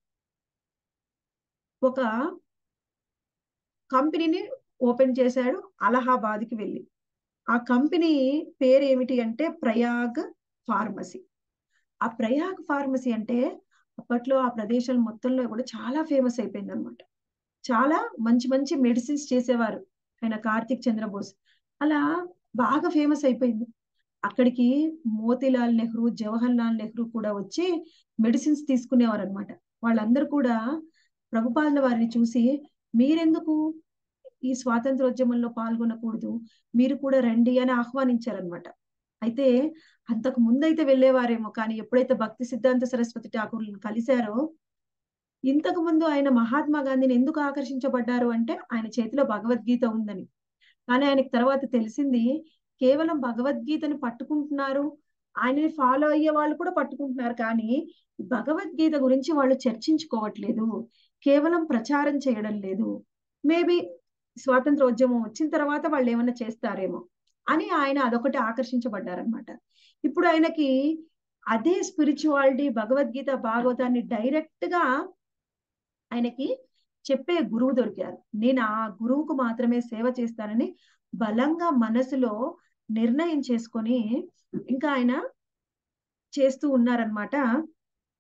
ఒక కంపెనీని ఓపెన్ చేశాడు అలహాబాద్కి వెళ్ళి ఆ కంపెనీ పేరు ఏమిటి అంటే ప్రయాగ్ ఫార్మసీ ఆ ప్రయాగ్ ఫార్మసీ అంటే అప్పట్లో ఆ ప్రదేశం మొత్తంలో కూడా చాలా ఫేమస్ అయిపోయింది అనమాట చాలా మంచి మంచి మెడిసిన్స్ చేసేవారు ఆయన కార్తిక్ చంద్రబోస్ అలా బాగా ఫేమస్ అయిపోయింది అక్కడికి మోతీలాల్ నెహ్రూ జవహర్ లాల్ నెహ్రూ కూడా వచ్చి మెడిసిన్స్ తీసుకునేవారు అనమాట వాళ్ళందరూ కూడా ప్రభుపాదుల వారిని చూసి మీరెందుకు ఈ స్వాతంత్రోద్యమంలో పాల్గొనకూడదు మీరు కూడా రండి అని ఆహ్వానించారనమాట అయితే అంతకు ముందైతే వెళ్ళేవారేమో కానీ ఎప్పుడైతే భక్తి సిద్ధాంత సరస్వతి ఠాకూర్లను కలిశారో ఇంతకు ముందు ఆయన మహాత్మా గాంధీని ఎందుకు ఆకర్షించబడ్డారు అంటే ఆయన చేతిలో భగవద్గీత ఉందని కానీ ఆయనకి తర్వాత తెలిసింది కేవలం భగవద్గీతని పట్టుకుంటున్నారు ఆయనని ఫాలో అయ్యే వాళ్ళు కూడా పట్టుకుంటున్నారు కానీ భగవద్గీత గురించి వాళ్ళు చర్చించుకోవట్లేదు కేవలం ప్రచారం చేయడం లేదు మేబీ స్వాతంత్రోద్యమం వచ్చిన తర్వాత వాళ్ళు ఏమైనా చేస్తారేమో అని ఆయన అదొకటి ఆకర్షించబడ్డారనమాట ఇప్పుడు ఆయనకి అదే స్పిరిచువాలిటీ భగవద్గీత భాగవతాన్ని డైరెక్ట్ గా ఆయనకి చెప్పే గురువు దొరికారు నేను ఆ గురువుకు మాత్రమే సేవ చేస్తానని బలంగా మనసులో నిర్ణయం చేసుకొని ఇంకా ఆయన చేస్తూ ఉన్నారనమాట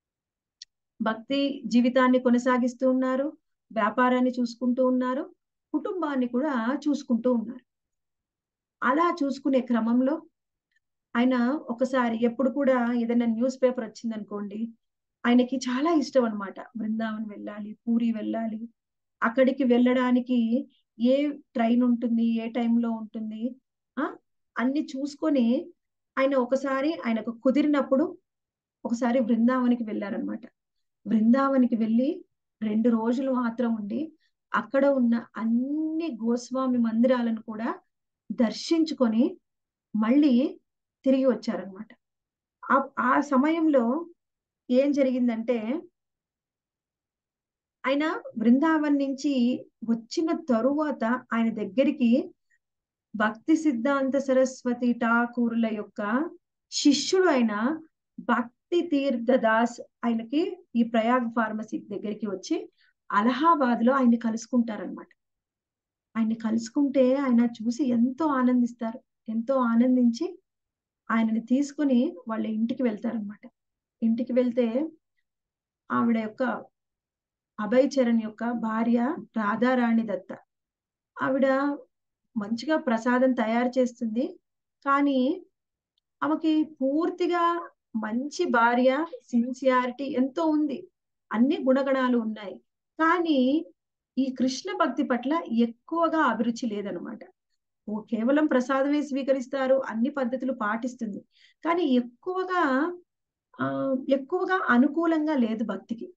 భక్తి జీవితాన్ని కొనసాగిస్తూ ఉన్నారు వ్యాపారాన్ని చూసుకుంటూ ఉన్నారు కుటుంబాన్ని కూడా చూసుకుంటూ ఉన్నారు అలా చూసుకునే క్రమంలో ఆయన ఒకసారి ఎప్పుడు కూడా ఏదైనా న్యూస్ పేపర్ వచ్చిందనుకోండి ఆయనకి చాలా ఇష్టం అనమాట బృందావన్ వెళ్ళాలి పూరి వెళ్ళాలి అక్కడికి వెళ్ళడానికి ఏ ట్రైన్ ఉంటుంది ఏ టైంలో ఉంటుంది ఆ అన్ని చూసుకొని ఆయన ఒకసారి ఆయనకు కుదిరినప్పుడు ఒకసారి బృందావనికి వెళ్ళారనమాట బృందావనికి వెళ్ళి రెండు రోజులు మాత్రం ఉండి అక్కడ ఉన్న అన్ని గోస్వామి మందిరాలను కూడా దర్శించుకొని మళ్ళీ తిరిగి వచ్చారనమాట ఆ సమయంలో ఏం జరిగిందంటే ఆయన బృందావన్ నుంచి వచ్చిన తరువాత ఆయన దగ్గరికి భక్తి సిద్ధాంత సరస్వతి ఠాకూరుల యొక్క శిష్యుడు అయిన భక్తి తీర్థ దాస్ ఆయనకి ఈ ప్రయాగ్ ఫార్మసీ దగ్గరికి వచ్చి అలహాబాద్ లో ఆయన్ని కలుసుకుంటారనమాట ఆయన్ని కలుసుకుంటే ఆయన చూసి ఎంతో ఆనందిస్తారు ఎంతో ఆనందించి ఆయనని తీసుకుని వాళ్ళ ఇంటికి వెళ్తారనమాట ఇంటికి వెళ్తే ఆవిడ యొక్క అభయ్ చరణ్ యొక్క భార్య రాధారాణి దత్త ఆవిడ మంచిగా ప్రసాదం తయారు చేస్తుంది కానీ ఆమెకి పూర్తిగా మంచి భార్య సిన్సియారిటీ ఎంతో ఉంది అన్ని గుణగణాలు ఉన్నాయి కానీ ఈ కృష్ణ భక్తి పట్ల ఎక్కువగా అభిరుచి లేదనమాట ఓ కేవలం ప్రసాదమే స్వీకరిస్తారు అన్ని పద్ధతులు పాటిస్తుంది కానీ ఎక్కువగా ఆ ఎక్కువగా అనుకూలంగా లేదు భక్తికి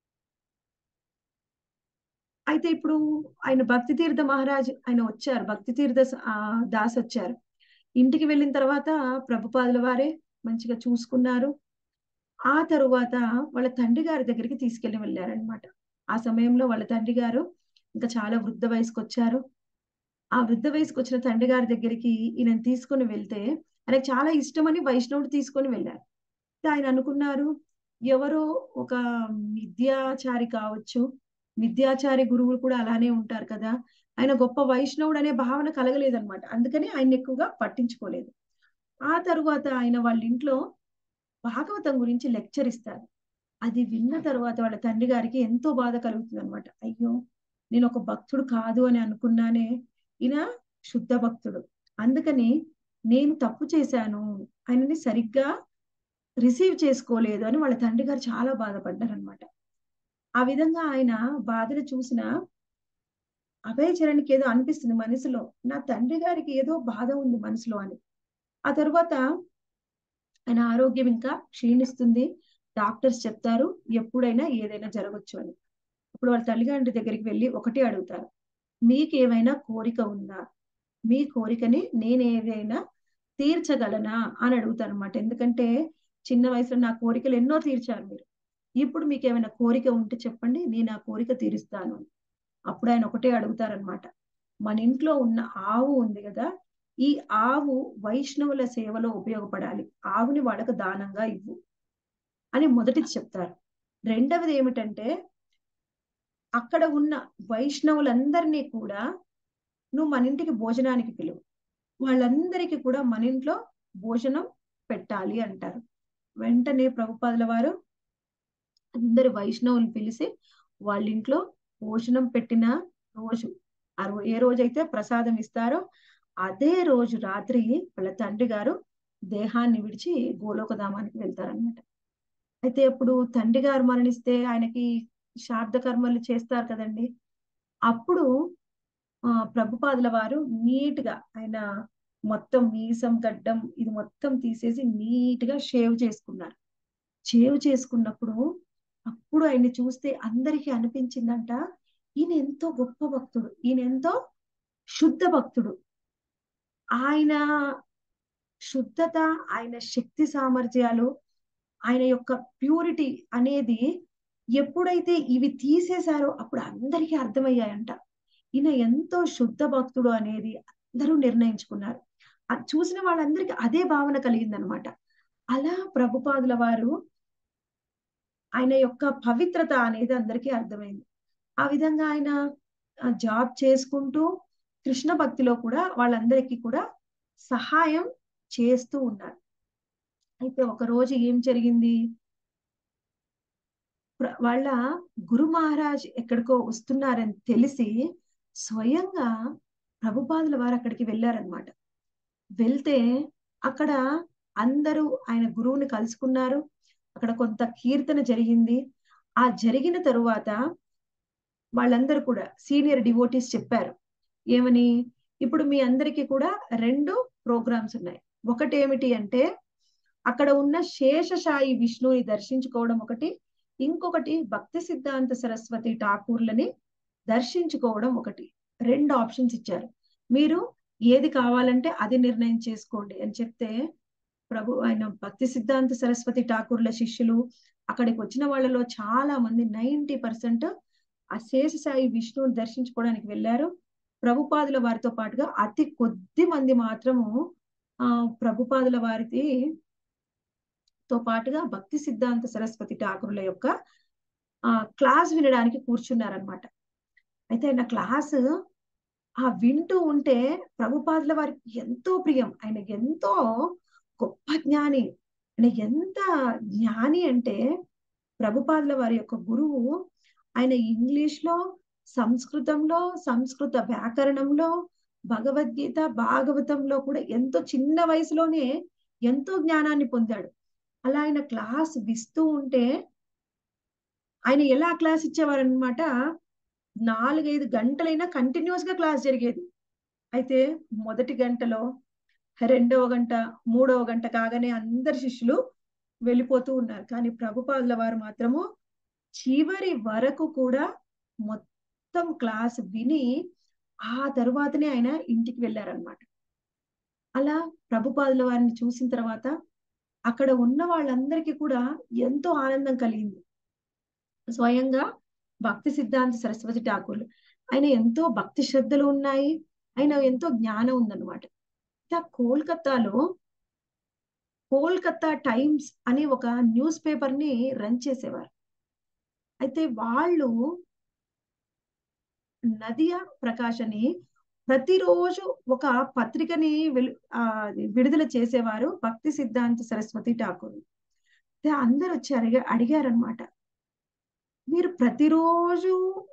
అయితే ఇప్పుడు ఆయన భక్తి తీర్థ మహారాజ్ ఆయన వచ్చారు భక్తి తీర్థ దాస్ వచ్చారు ఇంటికి వెళ్ళిన తర్వాత ప్రభుపాదుల వారే మంచిగా చూసుకున్నారు ఆ తరువాత వాళ్ళ తండ్రి గారి దగ్గరికి తీసుకెళ్లి వెళ్ళారనమాట ఆ సమయంలో వాళ్ళ తండ్రి గారు ఇంకా చాలా వృద్ధ వయసుకు వచ్చారు ఆ వృద్ధ వయసుకు వచ్చిన తండ్రి గారి దగ్గరికి ఈయన తీసుకొని వెళ్తే ఆయనకు చాలా ఇష్టమని వైష్ణవుడు తీసుకొని వెళ్ళారు ఆయన అనుకున్నారు ఎవరో ఒక విద్యాచారి కావచ్చు విద్యాచారి గురువులు కూడా అలానే ఉంటారు కదా ఆయన గొప్ప వైష్ణవుడు అనే భావన కలగలేదన్నమాట అందుకని ఆయన ఎక్కువగా పట్టించుకోలేదు ఆ తరువాత ఆయన వాళ్ళ ఇంట్లో భాగవతం గురించి లెక్చర్ ఇస్తారు అది విన్న తర్వాత వాళ్ళ తండ్రి గారికి ఎంతో బాధ కలుగుతుంది అనమాట అయ్యో నేను ఒక భక్తుడు కాదు అని అనుకున్నానే ఈయన శుద్ధ భక్తుడు అందుకని నేను తప్పు చేశాను ఆయనని సరిగ్గా రిసీవ్ చేసుకోలేదు అని వాళ్ళ తండ్రి గారు చాలా బాధపడ్డారనమాట ఆ విధంగా ఆయన బాధను చూసిన అభయ చరణ్కి ఏదో అనిపిస్తుంది మనసులో నా తండ్రి గారికి ఏదో బాధ ఉంది మనసులో అని ఆ తర్వాత ఆయన ఆరోగ్యం ఇంకా క్షీణిస్తుంది డాక్టర్స్ చెప్తారు ఎప్పుడైనా ఏదైనా జరగచ్చు అని అప్పుడు వాళ్ళ తల్లిదండ్రి దగ్గరికి వెళ్ళి ఒకటి అడుగుతారు మీకు ఏమైనా కోరిక ఉందా మీ కోరికని నేను ఏదైనా తీర్చగలనా అని అడుగుతారు అనమాట ఎందుకంటే చిన్న వయసులో నా కోరికలు ఎన్నో తీర్చారు మీరు ఇప్పుడు మీకు ఏమైనా కోరిక ఉంటే చెప్పండి నేను ఆ కోరిక తీరుస్తాను అప్పుడు ఆయన ఒకటే అడుగుతారనమాట మన ఇంట్లో ఉన్న ఆవు ఉంది కదా ఈ ఆవు వైష్ణవుల సేవలో ఉపయోగపడాలి ఆవుని వాళ్ళకు దానంగా ఇవ్వు అని మొదటిది చెప్తారు రెండవది ఏమిటంటే అక్కడ ఉన్న వైష్ణవులందరినీ కూడా నువ్వు మన ఇంటికి భోజనానికి పిలువు వాళ్ళందరికీ కూడా మన ఇంట్లో భోజనం పెట్టాలి అంటారు వెంటనే ప్రభుపాదుల వారు అందరి వైష్ణవులు పిలిచి వాళ్ళ ఇంట్లో భోజనం పెట్టిన రోజు ఆ ఏ రోజైతే ప్రసాదం ఇస్తారో అదే రోజు రాత్రి వాళ్ళ తండ్రి గారు దేహాన్ని విడిచి గోలోకధామానికి వెళ్తారనమాట అయితే ఇప్పుడు తండ్రి గారు మరణిస్తే ఆయనకి శాబ్ద కర్మలు చేస్తారు కదండి అప్పుడు ఆ ప్రభుపాదుల వారు నీట్ గా ఆయన మొత్తం మీసం గడ్డం ఇది మొత్తం తీసేసి నీట్ గా షేవ్ చేసుకున్నారు షేవ్ చేసుకున్నప్పుడు అప్పుడు ఆయన్ని చూస్తే అందరికీ అనిపించిందంట ఈయన ఎంతో గొప్ప భక్తుడు ఈయన ఎంతో శుద్ధ భక్తుడు ఆయన శుద్ధత ఆయన శక్తి సామర్థ్యాలు ఆయన యొక్క ప్యూరిటీ అనేది ఎప్పుడైతే ఇవి తీసేశారో అప్పుడు అందరికీ అర్థమయ్యాయంట ఈయన ఎంతో శుద్ధ భక్తుడు అనేది అందరూ నిర్ణయించుకున్నారు అది చూసిన వాళ్ళందరికీ అదే భావన కలిగిందనమాట అలా ప్రభుపాదుల వారు ఆయన యొక్క పవిత్రత అనేది అందరికీ అర్థమైంది ఆ విధంగా ఆయన జాబ్ చేసుకుంటూ కృష్ణ భక్తిలో కూడా వాళ్ళందరికీ కూడా సహాయం చేస్తూ ఉన్నారు అయితే ఒక రోజు ఏం జరిగింది ప్ర- వాళ్ళ గురు మహారాజ్ ఎక్కడికో వస్తున్నారని తెలిసి స్వయంగా ప్రభుపాదుల వారు అక్కడికి వెళ్ళారనమాట వెళ్తే అక్కడ అందరూ ఆయన గురువుని కలుసుకున్నారు అక్కడ కొంత కీర్తన జరిగింది ఆ జరిగిన తరువాత వాళ్ళందరూ కూడా సీనియర్ డివోటీస్ చెప్పారు ఏమని ఇప్పుడు మీ అందరికీ కూడా రెండు ప్రోగ్రామ్స్ ఉన్నాయి ఒకటి ఏమిటి అంటే అక్కడ ఉన్న శేషశాయి విష్ణుని దర్శించుకోవడం ఒకటి ఇంకొకటి భక్తి సిద్ధాంత సరస్వతి ఠాకూర్లని దర్శించుకోవడం ఒకటి రెండు ఆప్షన్స్ ఇచ్చారు మీరు ఏది కావాలంటే అది నిర్ణయం చేసుకోండి అని చెప్తే ప్రభు ఆయన భక్తి సిద్ధాంత సరస్వతి ఠాకూర్ల శిష్యులు అక్కడికి వచ్చిన వాళ్ళలో చాలా మంది నైంటీ పర్సెంట్ ఆ శేషసాయి విష్ణువుని దర్శించుకోవడానికి వెళ్ళారు ప్రభుపాదుల వారితో పాటుగా అతి కొద్ది మంది మాత్రము ఆ ప్రభుపాదుల వారికి తో పాటుగా భక్తి సిద్ధాంత సరస్వతి ఠాకూర్ల యొక్క ఆ క్లాస్ వినడానికి కూర్చున్నారనమాట అయితే ఆయన క్లాస్ ఆ వింటూ ఉంటే ప్రభుపాదుల వారికి ఎంతో ప్రియం ఆయన ఎంతో గొప్ప జ్ఞాని ఆయన ఎంత జ్ఞాని అంటే ప్రభుపాదుల వారి యొక్క గురువు ఆయన ఇంగ్లీష్ లో సంస్కృతంలో సంస్కృత వ్యాకరణంలో భగవద్గీత భాగవతంలో కూడా ఎంతో చిన్న వయసులోనే ఎంతో జ్ఞానాన్ని పొందాడు అలా ఆయన క్లాస్ ఇస్తూ ఉంటే ఆయన ఎలా క్లాస్ ఇచ్చేవారనమాట నాలుగైదు గంటలైనా కంటిన్యూస్ గా క్లాస్ జరిగేది అయితే మొదటి గంటలో రెండవ గంట మూడవ గంట కాగానే అందరి శిష్యులు వెళ్ళిపోతూ ఉన్నారు కానీ ప్రభుపాదుల వారు మాత్రము చివరి వరకు కూడా మొత్తం క్లాస్ విని ఆ తరువాతనే ఆయన ఇంటికి వెళ్ళారనమాట అలా ప్రభుపాదుల వారిని చూసిన తర్వాత అక్కడ ఉన్న వాళ్ళందరికీ కూడా ఎంతో ఆనందం కలిగింది స్వయంగా భక్తి సిద్ధాంత సరస్వతి ఠాకూర్లు ఆయన ఎంతో భక్తి శ్రద్ధలు ఉన్నాయి ఆయన ఎంతో జ్ఞానం ఉందన్నమాట ఇంకా కోల్కత్తాలో కోల్కత్తా టైమ్స్ అనే ఒక న్యూస్ పేపర్ ని రన్ చేసేవారు అయితే వాళ్ళు నదియా ప్రకాష్ అని ప్రతిరోజు ఒక పత్రికని వెలు- ఆ, విడుదల చేసేవారు భక్తి సిద్ధాంత సరస్వతి ఠాకూర్ అయితే అందరు వచ్చి అడిగా అడిగారనమాట మీరు ప్రతిరోజు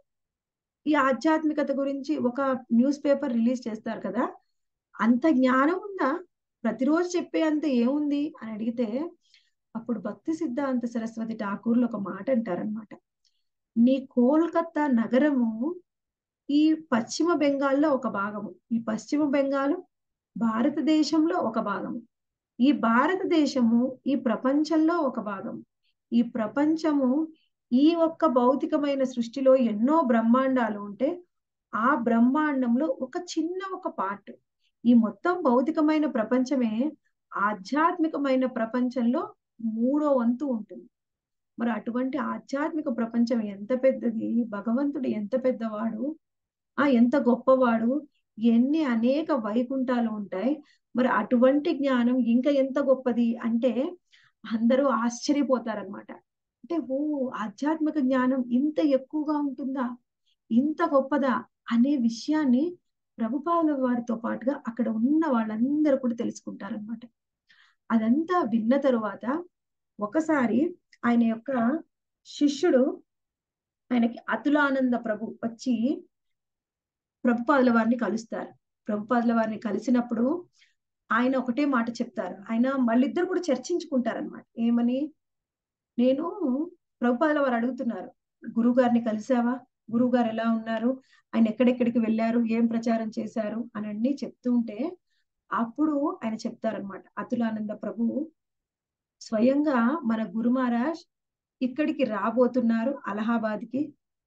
ఈ ఆధ్యాత్మికత గురించి ఒక న్యూస్ పేపర్ రిలీజ్ చేస్తారు కదా అంత జ్ఞానం ఉందా ప్రతిరోజు చెప్పే అంత ఏముంది అని అడిగితే అప్పుడు భక్తి సిద్ధాంత సరస్వతి ఠాకూర్లు ఒక మాట అంటారనమాట నీ కోల్కత్తా నగరము ఈ పశ్చిమ బెంగాల్లో ఒక భాగము ఈ పశ్చిమ బెంగాలు భారతదేశంలో ఒక భాగము ఈ భారతదేశము ఈ ప్రపంచంలో ఒక భాగం ఈ ప్రపంచము ఈ ఒక్క భౌతికమైన సృష్టిలో ఎన్నో బ్రహ్మాండాలు ఉంటే ఆ బ్రహ్మాండంలో ఒక చిన్న ఒక పార్ట్ ఈ మొత్తం భౌతికమైన ప్రపంచమే ఆధ్యాత్మికమైన ప్రపంచంలో మూడో వంతు ఉంటుంది మరి అటువంటి ఆధ్యాత్మిక ప్రపంచం ఎంత పెద్దది భగవంతుడు ఎంత పెద్దవాడు ఆ ఎంత గొప్పవాడు ఎన్ని అనేక వైకుంఠాలు ఉంటాయి మరి అటువంటి జ్ఞానం ఇంకా ఎంత గొప్పది అంటే అందరూ ఆశ్చర్యపోతారనమాట అంటే ఓ ఆధ్యాత్మిక జ్ఞానం ఇంత ఎక్కువగా ఉంటుందా ఇంత గొప్పదా అనే విషయాన్ని ప్రభుపాల వారితో పాటుగా అక్కడ ఉన్న వాళ్ళందరూ కూడా తెలుసుకుంటారనమాట అదంతా విన్న తరువాత ఒకసారి ఆయన యొక్క శిష్యుడు ఆయనకి అతులానంద ప్రభు వచ్చి ప్రభుపాదుల వారిని కలుస్తారు ప్రభుపాదుల వారిని కలిసినప్పుడు ఆయన ఒకటే మాట చెప్తారు ఆయన వాళ్ళిద్దరు కూడా చర్చించుకుంటారనమాట ఏమని నేను ప్రభుపాదుల వారు అడుగుతున్నారు గురువు గారిని కలిసావా గురువు గారు ఎలా ఉన్నారు ఆయన ఎక్కడెక్కడికి వెళ్ళారు ఏం ప్రచారం చేశారు అని అన్ని చెప్తూ ఉంటే అప్పుడు ఆయన చెప్తారనమాట అతులానంద ప్రభు స్వయంగా మన గురు మహారాజ్ ఇక్కడికి రాబోతున్నారు అలహాబాద్కి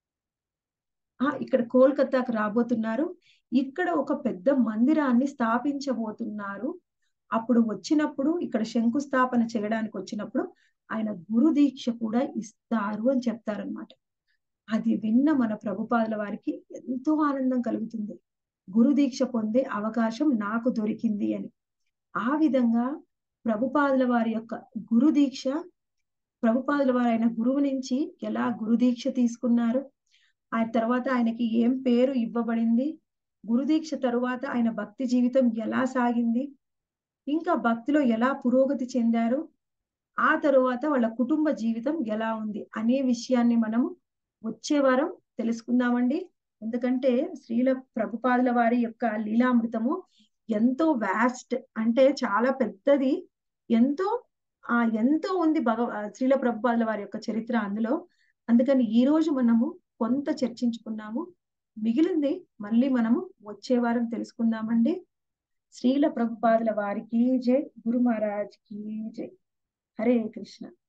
ఆ ఇక్కడ కోల్కతాకు రాబోతున్నారు ఇక్కడ ఒక పెద్ద మందిరాన్ని స్థాపించబోతున్నారు అప్పుడు వచ్చినప్పుడు ఇక్కడ శంకుస్థాపన చేయడానికి వచ్చినప్పుడు ఆయన గురు దీక్ష కూడా ఇస్తారు అని చెప్తారనమాట అది విన్న మన ప్రభుపాదుల వారికి ఎంతో ఆనందం కలుగుతుంది గురు దీక్ష పొందే అవకాశం నాకు దొరికింది అని ఆ విధంగా ప్రభుపాదుల వారి యొక్క గురు దీక్ష ప్రభుపాదుల వారు ఆయన గురువు నుంచి ఎలా గురు దీక్ష తీసుకున్నారు ఆ తర్వాత ఆయనకి ఏం పేరు ఇవ్వబడింది గురుదీక్ష తరువాత ఆయన భక్తి జీవితం ఎలా సాగింది ఇంకా భక్తిలో ఎలా పురోగతి చెందారు ఆ తరువాత వాళ్ళ కుటుంబ జీవితం ఎలా ఉంది అనే విషయాన్ని మనము వచ్చే వారం తెలుసుకుందామండి ఎందుకంటే శ్రీల ప్రభుపాదుల వారి యొక్క లీలామృతము ఎంతో వ్యాస్ట్ అంటే చాలా పెద్దది ఎంతో ఆ ఎంతో ఉంది భగవ శ్రీల ప్రభుపాదుల వారి యొక్క చరిత్ర అందులో అందుకని ఈ రోజు మనము కొంత చర్చించుకున్నాము మిగిలింది మళ్ళీ మనము వచ్చే వారం తెలుసుకుందామండి శ్రీల ప్రభుపాదుల వారికి జై గురు మహారాజ్ కి జై హరే కృష్ణ